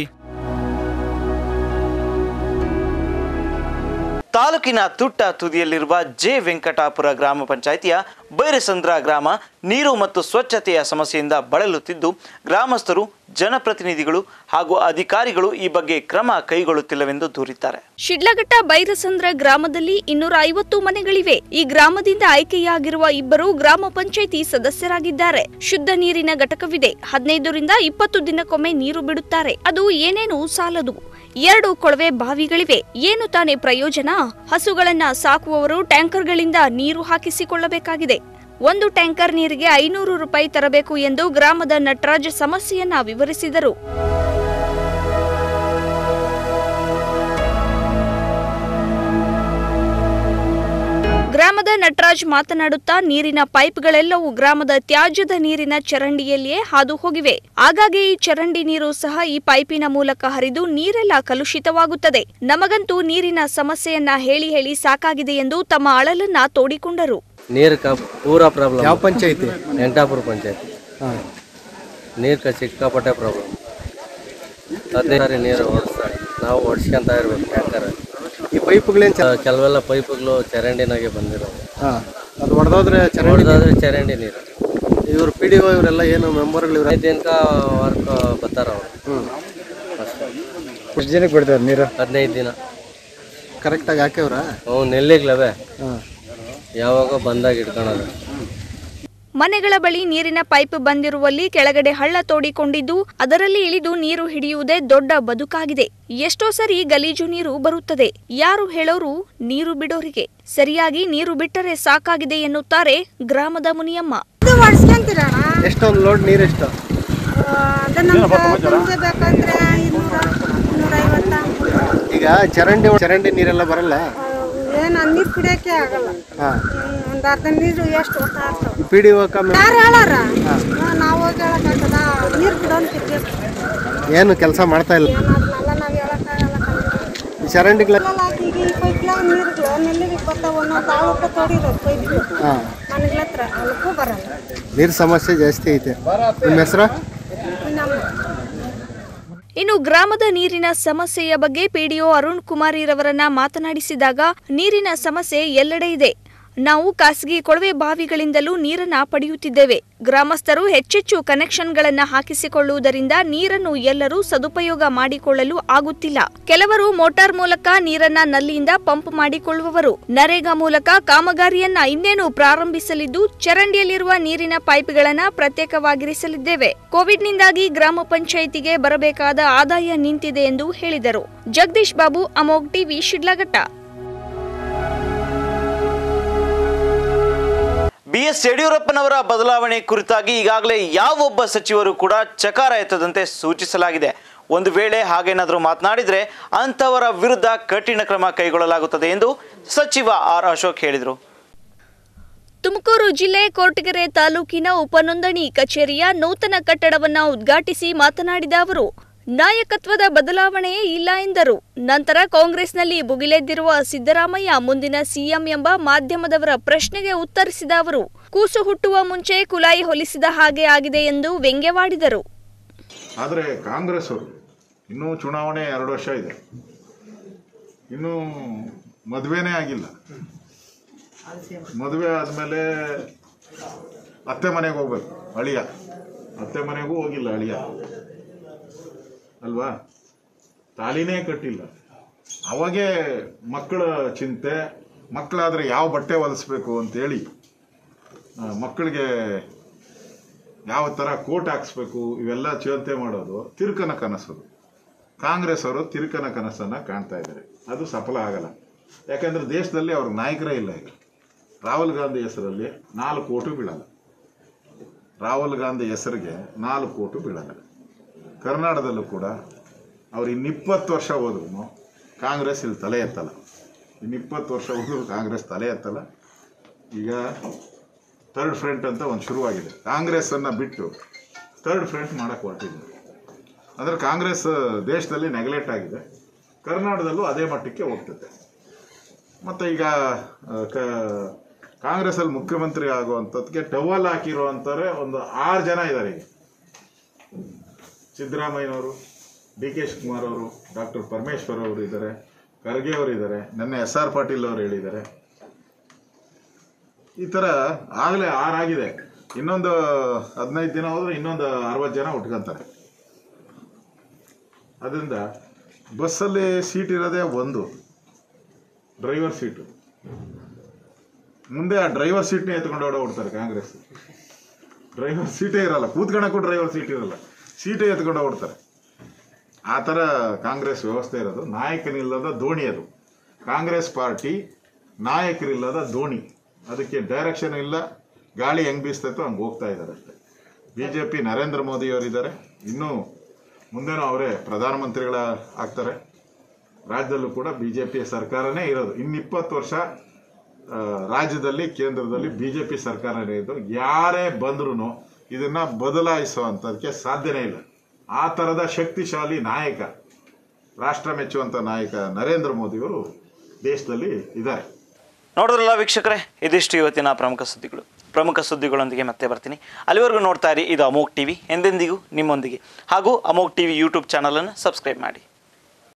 S1: ತಾಲೂಕಿನ ತುಟ್ಟ ತುದಿಯಲ್ಲಿರುವ ಜೆ ವೆಂಕಟಾಪುರ ಗ್ರಾಮ ಪಂಚಾಯಿತಿಯ ಬೈರಸಂದ್ರ ಗ್ರಾಮ ನೀರು ಮತ್ತು ಸ್ವಚ್ಛತೆಯ ಸಮಸ್ಯೆಯಿಂದ ಬಳಲುತ್ತಿದ್ದು ಗ್ರಾಮಸ್ಥರು ಜನಪ್ರತಿನಿಧಿಗಳು ಹಾಗೂ ಅಧಿಕಾರಿಗಳು ಈ ಬಗ್ಗೆ ಕ್ರಮ ಕೈಗೊಳ್ಳುತ್ತಿಲ್ಲವೆಂದು ದೂರಿದ್ದಾರೆ
S13: ಶಿಡ್ಲಘಟ್ಟ ಬೈರಸಂದ್ರ ಗ್ರಾಮದಲ್ಲಿ ಇನ್ನೂರ ಐವತ್ತು ಮನೆಗಳಿವೆ ಈ ಗ್ರಾಮದಿಂದ ಆಯ್ಕೆಯಾಗಿರುವ ಇಬ್ಬರು ಗ್ರಾಮ ಪಂಚಾಯಿತಿ ಸದಸ್ಯರಾಗಿದ್ದಾರೆ ಶುದ್ಧ ನೀರಿನ ಘಟಕವಿದೆ ಹದಿನೈದರಿಂದ ಇಪ್ಪತ್ತು ದಿನಕ್ಕೊಮ್ಮೆ ನೀರು ಬಿಡುತ್ತಾರೆ ಅದು ಏನೇನು ಸಾಲದು ಎರಡು ಕೊಳವೆ ಬಾವಿಗಳಿವೆ ಏನು ತಾನೇ ಪ್ರಯೋಜನ ಹಸುಗಳನ್ನ ಸಾಕುವವರು ಟ್ಯಾಂಕರ್ಗಳಿಂದ ನೀರು ಹಾಕಿಸಿಕೊಳ್ಳಬೇಕಾಗಿದೆ ಒಂದು ಟ್ಯಾಂಕರ್ ನೀರಿಗೆ ಐನೂರು ರೂಪಾಯಿ ತರಬೇಕು ಎಂದು ಗ್ರಾಮದ ನಟರಾಜ್ ಸಮಸ್ಯೆಯನ್ನ ವಿವರಿಸಿದರು ಗ್ರಾಮದ ನಟರಾಜ್ ಮಾತನಾಡುತ್ತಾ ನೀರಿನ ಪೈಪ್ಗಳೆಲ್ಲವೂ ಗ್ರಾಮದ ತ್ಯಾಜ್ಯದ ನೀರಿನ ಚರಂಡಿಯಲ್ಲಿಯೇ ಹಾದು ಹೋಗಿವೆ ಆಗಾಗ್ಗೆ ಈ ಚರಂಡಿ ನೀರು ಸಹ ಈ ಪೈಪಿನ ಮೂಲಕ ಹರಿದು ನೀರೆಲ್ಲ ಕಲುಷಿತವಾಗುತ್ತದೆ ನಮಗಂತೂ ನೀರಿನ ಸಮಸ್ಯೆಯನ್ನ ಹೇಳಿ ಹೇಳಿ ಸಾಕಾಗಿದೆ ಎಂದು ತಮ್ಮ ಅಳಲನ್ನ ತೋಡಿಕೊಂಡರು
S14: ನೀರು ಕ ಪೂರಾ ಪ್ರಾಬ್ಲಮ್
S15: ಯಾವ ಪಂಚಾಯ್ತಿ
S14: ವೆಂಕಟಾಪುರ ಪಂಚಾಯತಿ
S15: ಹಾಂ
S14: ನೀರು ಕ ಸಿಕ್ಕಾಪಟ್ಟೆ ಪ್ರಾಬ್ಲಮ್ ಹದಿನೈದು ಸಾರಿ ನೀರು ಓಡಿಸ್ತಾರೆ ನಾವು ಓಡಿಸ್ಕೊಂತ ಇರ್ಬೇಕು ಟ್ಯಾಂಕರ್
S15: ಈ ಪೈಪ್ಗಳೇನು
S14: ಕೆಲವೆಲ್ಲ ಪೈಪ್ಗಳು ಚರಂಡಿನಾಗೆ ಬಂದಿರೋದು
S15: ಹಾಂ ಅದು ಹೊಡೆದೋದ್ರೆ ಚರಂಡಿ
S14: ಹೊಡೆದಾದ್ರೆ ಚರಂಡಿ ನೀರು
S15: ಇವರು ಪಿ ಡಿ ಒ ಇವರೆಲ್ಲ ಏನು ಮೆಂಬರ್ಗಳು ಇವ್ರು
S14: ಐದು ದಿನಕ ವರ್ಕ್ ಬರ್ತಾರ ಅವರು
S15: ಹ್ಞೂ
S14: ಅಷ್ಟೇ
S15: ಎಷ್ಟು ಜನಕ್ಕೆ ಬಿಡ್ತಾರೆ ನೀರು
S14: ಹದಿನೈದು ದಿನ
S15: ಕರೆಕ್ಟಾಗಿ ಹಾಕ್ಯವ್ರ
S14: ಅವು ನೆಲ್ಲಿಗ್ಲವೆ
S15: ಹಾಂ
S14: ಯಾವಾಗ ಬಂದಾಗ ಇಟ್ಕೊಳೋದು
S13: ಮನೆಗಳ ಬಳಿ ನೀರಿನ ಪೈಪ್ ಬಂದಿರುವಲ್ಲಿ ಕೆಳಗಡೆ ಹಳ್ಳ ತೋಡಿಕೊಂಡಿದ್ದು ಅದರಲ್ಲಿ ಇಳಿದು ನೀರು ಹಿಡಿಯುವುದೇ ದೊಡ್ಡ ಬದುಕಾಗಿದೆ ಎಷ್ಟೋ ಸರಿ ಗಲೀಜು ನೀರು ಬರುತ್ತದೆ ಯಾರು ಹೇಳೋರು ನೀರು ಬಿಡೋರಿಗೆ ಸರಿಯಾಗಿ ನೀರು ಬಿಟ್ಟರೆ ಸಾಕಾಗಿದೆ ಎನ್ನುತ್ತಾರೆ ಗ್ರಾಮದ ಮುನಿಯಮ್ಮ
S15: ಎಷ್ಟೊಂದು ಲೋಡ್ ನೀರು ಎಷ್ಟು
S16: ಬೇಕಂದ್ರೆ ಇನ್ನೂರ ಇನ್ನೂರೈವತ್ತ
S15: ಈಗ ಚರಂಡಿ ಚರಂಡಿ ನೀರೆಲ್ಲ ಬರಲ್ಲ
S16: ಏನು ನೀರು ಕುಡಿಯೋಕ್ಕೆ ಆಗಲ್ಲ
S15: ಹಾಂ
S16: ಒಂದು ಒಂದು ಅರ್ಧ ನೀರು ಎಷ್ಟು ಹೋಗ್ತಾ ಇರ್ತಾವೆ
S15: ಪಿ ಡಿ ಒ ಕಮ್ಮಿ
S16: ಯಾರು ಹೇಳಾರ ನಾವು ಹೋಗಿ ಹೇಳಕ್ಕಾಗ್ತದ ನೀರು ಬಿಡೋನ್ ತಿರ್ಬೇಕು
S15: ಏನು ಕೆಲಸ ಮಾಡ್ತಾ ಇಲ್ಲ
S16: ಅದನ್ನೆಲ್ಲ ನಾವು ಹೇಳಕ್ಕಾಗಲ್ಲ
S15: ಈ ಚರಂಡಿಗಳ
S16: ಅಲ್ಲ ಈಗ ಈ ಪೈಪ್ಲ ನೀರುಗಳು ನೆಲ್ಲಿಗೆ ಬರ್ತಾವ ಒಂದೊಂದು ತಾಳೂಕ ತೋಡಿರೋದು ಪೈಪ್ಗಳು
S15: ಹಾಂ
S16: ಮನೆಗಳ ಹತ್ರ ಅದಕ್ಕೂ ಬರಲ್ಲ
S15: ನೀರು ಸಮಸ್ಯೆ ಜಾಸ್ತಿ ಐತೆ ನಿಮ್ಮ ಹೆಸರು
S16: ನಮ್ಮ
S13: ಇನ್ನು ಗ್ರಾಮದ ನೀರಿನ ಸಮಸ್ಯೆಯ ಬಗ್ಗೆ ಪಿಡಿಒ ಅರುಣ್ ಕುಮಾರಿರವರನ್ನ ಮಾತನಾಡಿಸಿದಾಗ ನೀರಿನ ಸಮಸ್ಯೆ ಎಲ್ಲೆಡೆ ಇದೆ ನಾವು ಖಾಸಗಿ ಕೊಳವೆ ಬಾವಿಗಳಿಂದಲೂ ನೀರನ್ನ ಪಡೆಯುತ್ತಿದ್ದೇವೆ ಗ್ರಾಮಸ್ಥರು ಹೆಚ್ಚೆಚ್ಚು ಕನೆಕ್ಷನ್ಗಳನ್ನ ಹಾಕಿಸಿಕೊಳ್ಳುವುದರಿಂದ ನೀರನ್ನು ಎಲ್ಲರೂ ಸದುಪಯೋಗ ಮಾಡಿಕೊಳ್ಳಲು ಆಗುತ್ತಿಲ್ಲ ಕೆಲವರು ಮೋಟಾರ್ ಮೂಲಕ ನೀರನ್ನ ನಲ್ಲಿಯಿಂದ ಪಂಪ್ ಮಾಡಿಕೊಳ್ಳುವವರು ನರೇಗಾ ಮೂಲಕ ಕಾಮಗಾರಿಯನ್ನ ಇನ್ನೇನು ಪ್ರಾರಂಭಿಸಲಿದ್ದು ಚರಂಡಿಯಲ್ಲಿರುವ ನೀರಿನ ಪೈಪ್ಗಳನ್ನ ಪ್ರತ್ಯೇಕವಾಗಿರಿಸಲಿದ್ದೇವೆ ಕೋವಿಡ್ನಿಂದಾಗಿ ಗ್ರಾಮ ಪಂಚಾಯಿತಿಗೆ ಬರಬೇಕಾದ ಆದಾಯ ನಿಂತಿದೆ ಎಂದು ಹೇಳಿದರು Jagadish Babu Amogh TV Shidlaghatta
S1: B S ಯಡಿಯೂರಪ್ಪನವರ ಬದಲಾವಣೆ ಕುರಿತಾಗಿ ಈಗಾಗಲೇ ಯಾವೊಬ್ಬ ಸಚಿವರು ಕೂಡ ಚಕಾರ ಎತ್ತದಂತೆ ಸೂಚಿಸಲಾಗಿದೆ ಒಂದು ವೇಳೆ ಹಾಗೇನಾದರೂ ಮಾತನಾಡಿದರೆ ಅಂಥವರ ವಿರುದ್ಧ ಕಠಿಣ ಕ್ರಮ ಕೈಗೊಳ್ಳಲಾಗುತ್ತದೆ ಎಂದು ಸಚಿವ ಆರ್ ಅಶೋಕ್ ಹೇಳಿದರು
S13: ತುಮಕೂರು ಜಿಲ್ಲೆ ಕೊರಟಗೆರೆ ತಾಲೂಕಿನ ಉಪನೋಂದಣಿ ಕಚೇರಿಯ ನೂತನ ಕಟ್ಟಡವನ್ನ ಉದ್ಘಾಟಿಸಿ ಮಾತನಾಡಿದ ಅವರು ನಾಯಕತ್ವದ ಬದಲಾವಣೆಯೇ ಇಲ್ಲ ಎಂದರು ನಂತರ ಕಾಂಗ್ರೆಸ್ನಲ್ಲಿ ಭುಗಿಲೆದ್ದಿರುವ ಸಿದ್ದರಾಮಯ್ಯ ಮುಂದಿನ ಸಿಎಂ ಎಂಬ ಮಾಧ್ಯಮದವರ ಪ್ರಶ್ನೆಗೆ ಉತ್ತರಿಸಿದ ಅವರು ಕೂಸು ಹುಟ್ಟುವ ಮುಂಚೆ ಕುಲಾಯಿ ಹೊಲಿಸಿದ ಹಾಗೆ ಆಗಿದೆ ಎಂದು ವ್ಯಂಗ್ಯವಾಡಿದರು
S17: ಆದರೆ ಕಾಂಗ್ರೆಸ್ ಅವರು ಇನ್ನೂ ಚುನಾವಣೆ ಎರಡು ವರ್ಷ ಇದೆ ಇನ್ನೂ ಮದುವೆನೇ ಆಗಿಲ್ಲ ಮದುವೆ ಆದಮೇಲೆ ಅತ್ತೆ ಮನೆಗೆ ಹೋಗ್ಬೇಕು ಅಳಿಯ ಅತ್ತೆ ಮನೆಗೂ ಹೋಗಿಲ್ಲ ಅಳಿಯ ಅಲ್ವಾ ತಾಲಿನೇ ಕಟ್ಟಿಲ್ಲ ಅವಾಗೇ ಮಕ್ಕಳ ಚಿಂತೆ ಮಕ್ಕಳಾದರೆ ಯಾವ ಬಟ್ಟೆ ಹೊಲಿಸ್ಬೇಕು ಅಂತೇಳಿ ಆ, ಮಕ್ಕಳಿಗೆ ಯಾವ ಥರ ಕೋಟ್ ಹಾಕ್ಸ್ಬೇಕು ಇವೆಲ್ಲ ಚಿಂತೆ ಮಾಡೋದು ತಿರುಕನ ಕನಸದು ಕಾಂಗ್ರೆಸ್ ಅವರು ತಿರುಕನ ಕನಸನ್ನು ಕಾಣ್ತಾ ಇದ್ದಾರೆ ಅದು ಸಫಲ ಆಗಲ್ಲ ಯಾಕಂದ್ರೆ ದೇಶದಲ್ಲಿ ಅವ್ರ ನಾಯಕರೇ ಇಲ್ಲ ಈಗ ರಾಹುಲ್ ಗಾಂಧಿ ಹೆಸರಲ್ಲಿ ನಾಲ್ಕು ಕೋಟು ಬೀಳಲ್ಲ ರಾಹುಲ್ ಗಾಂಧಿ ಹೆಸರಿಗೆ ನಾಲ್ಕು ಕೋಟು ಬೀಳಲ್ಲ ಕರ್ನಾಟಕದಲ್ಲೂ ಕೂಡ ಅವ್ರು ಇನ್ನಿಪ್ಪತ್ತು ವರ್ಷ ಹೋದ್ರು ಕಾಂಗ್ರೆಸ್ ಇಲ್ಲಿ ತಲೆ ಎತ್ತಲ್ಲ ಇನ್ನಿಪ್ಪತ್ತು ವರ್ಷ ಹೋದ್ರು ಕಾಂಗ್ರೆಸ್ ತಲೆ ಎತ್ತಲ್ಲ ಈಗ ಥರ್ಡ್ ಫ್ರಂಟ್ ಅಂತ ಒಂದು ಶುರುವಾಗಿದೆ ಕಾಂಗ್ರೆಸ್ಸನ್ನು ಬಿಟ್ಟು ಥರ್ಡ್ ಫ್ರಂಟ್ ಮಾಡಕ್ಕೆ ಹೊರಟಿದ್ದಾರೆ ಅಂದರೆ ಕಾಂಗ್ರೆಸ್ ದೇಶದಲ್ಲಿ ನೆಗ್ಲೆಕ್ಟ್ ಆಗಿದೆ ಕರ್ನಾಟಕದಲ್ಲೂ ಅದೇ ಮಟ್ಟಕ್ಕೆ ಹೋಗ್ತದೆ ಮತ್ತು ಈಗ ಆ, ಕ ಕಾಂಗ್ರೆಸ್ಸಲ್ಲಿ ಮುಖ್ಯಮಂತ್ರಿ ಆಗುವಂಥದ್ದಕ್ಕೆ ಟವಲ್ ಹಾಕಿರುವಂಥವ್ರೆ ಒಂದು ಆರು ಜನ ಇದ್ದಾರೆ ಈಗ ಸಿದ್ದರಾಮಯ್ಯನವರು ಡಿ ಕೆ ಶಿವಕುಮಾರ್ ಅವರು ಡಾಕ್ಟರ್ ಪರಮೇಶ್ವರ್ ಅವರು ಇದ್ದಾರೆ ಖರ್ಗೆ ಅವರು ಇದ್ದಾರೆ ನೆನ್ನೆ ಎಸ್ ಆರ್ ಪಾಟೀಲ್ ಅವರು ಹೇಳಿದ್ದಾರೆ ಈ ಥರ ಆಗಲೇ ಆರಾಗಿದೆ ಇನ್ನೊಂದು ಹದಿನೈದು ದಿನ ಹೋದ್ರೆ ಇನ್ನೊಂದು ಅರವತ್ತು ಜನ ಉಟ್ಕೊಂತಾರೆ ಅದರಿಂದ ಬಸ್ಸಲ್ಲಿ ಸೀಟ್ ಇರೋದೇ ಒಂದು ಡ್ರೈವರ್ ಸೀಟು ಮುಂದೆ ಆ ಡ್ರೈವರ್ ಸೀಟ್ನೇ ಎತ್ಕೊಂಡು ಓಡಾಡ್ತಾರೆ ಕಾಂಗ್ರೆಸ್ ಡ್ರೈವರ್ ಸೀಟೇ ಇರಲ್ಲ ಕೂತ್ಕೊಳಕ್ಕೂ ಡ್ರೈವರ್ ಸೀಟ್ ಇರಲ್ಲ ಸೀಟೇ ಎತ್ಕೊಂಡು ಓಡ್ತಾರೆ ಆ ಥರ ಕಾಂಗ್ರೆಸ್ ವ್ಯವಸ್ಥೆ ಇರೋದು ನಾಯಕನಿಲ್ಲದ ದೋಣಿ ಅದು ಕಾಂಗ್ರೆಸ್ ಪಾರ್ಟಿ ನಾಯಕರಿಲ್ಲದ ದೋಣಿ ಅದಕ್ಕೆ ಡೈರೆಕ್ಷನ್ ಇಲ್ಲ ಗಾಳಿ ಹೆಂಗೆ ಬೀಸ್ತೈತೋ ಹಂಗೆ ಹೋಗ್ತಾ ಇದ್ದಾರೆ ಅಷ್ಟೇ B J P Narendra Modi ಅವರಿದ್ದಾರೆ ಇನ್ನೂ ಮುಂದೇನೂ ಅವರೇ ಪ್ರಧಾನಮಂತ್ರಿಗಳ ಆಗ್ತಾರೆ ರಾಜ್ಯದಲ್ಲೂ ಕೂಡ ಬಿ ಜೆ ಪಿ ಸರ್ಕಾರನೇ ಇರೋದು ಇನ್ನಿಪ್ಪತ್ತು ವರ್ಷ ಆ, ರಾಜ್ಯದಲ್ಲಿ ಕೇಂದ್ರದಲ್ಲಿ ಬಿ ಜೆ ಪಿ ಸರ್ಕಾರನೇ ಇದ್ದು ಯಾರೇ ಬಂದ್ರೂ ಇದನ್ನ ಬದಲಾಯಿಸುವಂಥದಕ್ಕೆ ಸಾಧ್ಯನೇ ಇಲ್ಲ ಆ ಥರದ ಶಕ್ತಿಶಾಲಿ ನಾಯಕ ರಾಷ್ಟ್ರ ಮೆಚ್ಚುವಂಥ ನಾಯಕ ನರೇಂದ್ರ ಮೋದಿಯವರು ದೇಶದಲ್ಲಿ ಇದ್ದಾರೆ
S1: ನೋಡಿದ್ರಲ್ಲ ವೀಕ್ಷಕರೇ ಇದಿಷ್ಟು ಇವತ್ತಿನ ಪ್ರಮುಖ ಸುದ್ದಿಗಳು ಪ್ರಮುಖ ಸುದ್ದಿಗಳೊಂದಿಗೆ ಮತ್ತೆ ಬರ್ತೀನಿ ಅಲ್ಲಿವರೆಗೂ ನೋಡ್ತಾ ಇರಿ ಇದು ಅಮೋಕ್ ಟಿವಿ ಎಂದೆಂದಿಗೂ ನಿಮ್ಮೊಂದಿಗೆ ಹಾಗೂ ಅಮೋಕ್ ಟಿವಿ ಯೂಟ್ಯೂಬ್ ಚಾನಲನ್ನು ಸಬ್ಸ್ಕ್ರೈಬ್ ಮಾಡಿ